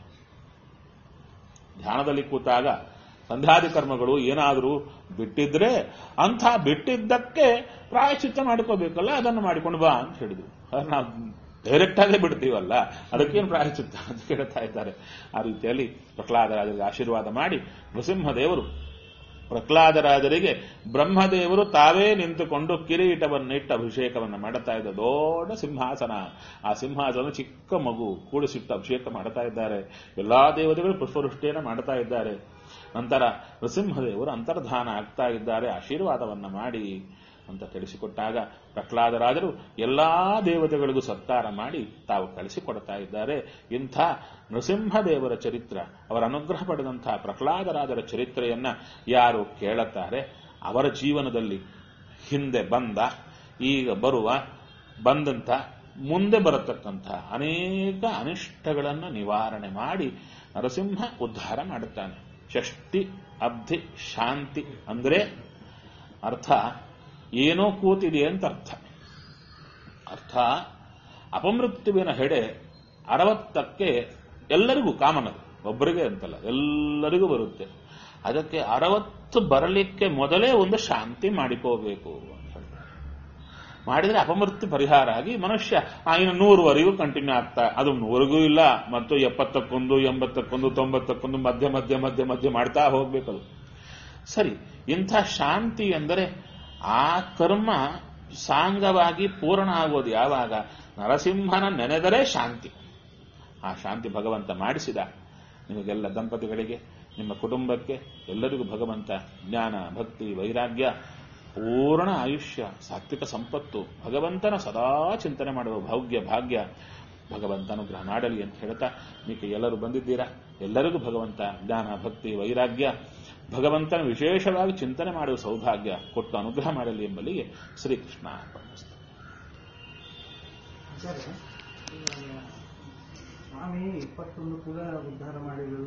ಧ್ಯಾನದಲ್ಲಿ ಕೂತಾಗ ಸಂಧ್ಯಾದಿ ಕರ್ಮಗಳು ಏನಾದರೂ ಬಿಟ್ಟಿದ್ರೆ ಅಂಥ ಬಿಟ್ಟಿದ್ದಕ್ಕೆ ಪ್ರಾಯಶ್ಚಿತ್ತ ಮಾಡ್ಕೋಬೇಕಲ್ಲ ಅದನ್ನು ಮಾಡಿಕೊಂಡು ಬಾ ಅಂತ ಹೇಳಿದ್ರು ಆದ್ರೆ ನಾವು ಡೈರೆಕ್ಟ್ ಆಗೇ ಬಿಡ್ತೀವಲ್ಲ ಅದಕ್ಕೇನು ಪ್ರಾಯಶ್ಚಿತ್ತ ಅಂತ ಕೇಳ್ತಾ ಇದ್ದಾರೆ ಆ ರೀತಿಯಲ್ಲಿ ಪ್ರಹ್ಲಾದರಾಜರಿಗೆ ಆಶೀರ್ವಾದ ಮಾಡಿ ನೃಸಿಂಹದೇವರು ಪ್ರಹ್ಲಾದರಾಜರಿಗೆ ಬ್ರಹ್ಮದೇವರು ತಾವೇ ನಿಂತುಕೊಂಡು ಕಿರೀಟವನ್ನಿಟ್ಟು ಅಭಿಷೇಕವನ್ನು ಮಾಡುತ್ತಾ ಇದ್ದ ದೊಡ್ಡ ಸಿಂಹಾಸನ ಆ ಸಿಂಹಾಸನ ಚಿಕ್ಕ ಮಗು ಕೂಡಿಸಿಟ್ಟು ಅಭಿಷೇಕ ಮಾಡ್ತಾ ಇದ್ದಾರೆ ಎಲ್ಲಾ ದೇವತೆಗಳು ಪುಷ್ಪವೃಷ್ಟಿಯನ್ನು ಮಾಡ್ತಾ ಇದ್ದಾರೆ ನಂತರ ನೃಸಿಂಹದೇವರು ಅಂತರ್ಧಾನ ಆಗ್ತಾ ಇದ್ದಾರೆ ಆಶೀರ್ವಾದವನ್ನ ಮಾಡಿ ಅಂತ ತಿಳಿಸಿಕೊಟ್ಟಾಗ ಪ್ರಹ್ಲಾದರಾಜರು ಎಲ್ಲಾ ದೇವತೆಗಳಿಗೂ ಸತ್ಕಾರ ಮಾಡಿ ತಾವು ಕಳಿಸಿಕೊಡ್ತಾ ಇದ್ದಾರೆ ಇಂಥ ನೃಸಿಂಹದೇವರ ಚರಿತ್ರ ಅವರ ಅನುಗ್ರಹ ಪಡೆದಂತಹ ಪ್ರಹ್ಲಾದರಾಜರ ಚರಿತ್ರೆಯನ್ನ ಯಾರು ಕೇಳುತ್ತಾರೆ ಅವರ ಜೀವನದಲ್ಲಿ ಹಿಂದೆ ಬಂದ ಈಗ ಬರುವ ಬಂದಂತ ಮುಂದೆ ಬರತಕ್ಕಂಥ ಅನೇಕ ಅನಿಷ್ಟಗಳನ್ನು ನಿವಾರಣೆ ಮಾಡಿ ನರಸಿಂಹ ಉದ್ಧಾರ ಮಾಡುತ್ತಾನೆ ಷಷ್ಟಿ ಅಬ್ಧಿ ಶಾಂತಿ ಅಂದ್ರೆ ಅರ್ಥ ಏನೋ ಕೂತಿದೆ ಅಂತ ಅರ್ಥ ಅರ್ಥ ಅಪಮೃತ್ಯುವಿನ ಹೆಡೆ ಅರವತ್ತಕ್ಕೆ ಎಲ್ಲರಿಗೂ ಕಾಮನ್ ಅದು ಒಬ್ಬರಿಗೆ ಅಂತಲ್ಲ ಎಲ್ಲರಿಗೂ ಬರುತ್ತೆ ಅದಕ್ಕೆ ಅರವತ್ತು ಬರಲಿಕ್ಕೆ ಮೊದಲೇ ಒಂದು ಶಾಂತಿ ಮಾಡಿಕೋಬೇಕು ಅಂತ ಹೇಳ್ತಾರೆ ಮಾಡಿದ್ರೆ ಅಪಮೃತ್ಯು ಪರಿಹಾರ ಆಗಿ ಮನುಷ್ಯ ಆ ಇನ್ನು ನೂರುವರೆಗೂ ಕಂಟಿನ್ಯೂ ಆಗ್ತಾ ಅದು ನೂರಿಗೂ ಇಲ್ಲ ಮತ್ತು ಎಪ್ಪತ್ತಕ್ಕೊಂದು ಎಂಬತ್ತಕ್ಕೊಂದು ತೊಂಬತ್ತಕ್ಕೊಂದು ಮಧ್ಯ ಮಧ್ಯ ಮಧ್ಯ ಮಧ್ಯ ಮಾಡ್ತಾ ಹೋಗ್ಬೇಕದು ಸರಿ ಇಂಥ ಶಾಂತಿ ಎಂದರೆ ಆ ಕರ್ಮ ಸಾಂಗವಾಗಿ ಪೂರ್ಣ ಆಗೋದು ಯಾವಾಗ ನರಸಿಂಹನ ನೆನೆದರೆ ಶಾಂತಿ ಆ ಶಾಂತಿ ಭಗವಂತ ಮಾಡಿಸಿದ ನಿಮಗೆಲ್ಲ ದಂಪತಿಗಳಿಗೆ ನಿಮ್ಮ ಕುಟುಂಬಕ್ಕೆ ಎಲ್ಲರಿಗೂ ಭಗವಂತ ಜ್ಞಾನ ಭಕ್ತಿ ವೈರಾಗ್ಯ ಪೂರ್ಣ ಆಯುಷ್ಯ ಸಾತ್ವಿಕ ಸಂಪತ್ತು ಭಗವಂತನ ಸದಾ ಚಿಂತನೆ ಮಾಡುವ ಭಾಗ್ಯ ಭಾಗ್ಯ ಭಗವಂತ ಅನುಗ್ರಹ ಮಾಡಲಿ ಅಂತ ಹೇಳ್ತಾ ನಿಮಗೆ ಎಲ್ಲರೂ ಬಂದಿದ್ದೀರಾ ಎಲ್ಲರಿಗೂ ಭಗವಂತ ಜ್ಞಾನ ಭಕ್ತಿ ವೈರಾಗ್ಯ ಭಗವಂತನ ವಿಶೇಷವಾಗಿ ಚಿಂತನೆ ಮಾಡುವ ಸೌಭಾಗ್ಯ ಕೊಟ್ಟು ಅನುಗ್ರಹ ಮಾಡಲಿ ಎಂಬಲ್ಲಿಗೆ ಶ್ರೀಕೃಷ್ಣ ಅರ್ಪಣಿಸ್ತಾರೆ ಆಚಾರ್ಯ, ಇವಾಗ ಸ್ವಾಮಿ ಇಪ್ಪತ್ತೊಂದು ಕೂಡ ಉದ್ಧಾರ ಮಾಡಿದ್ರು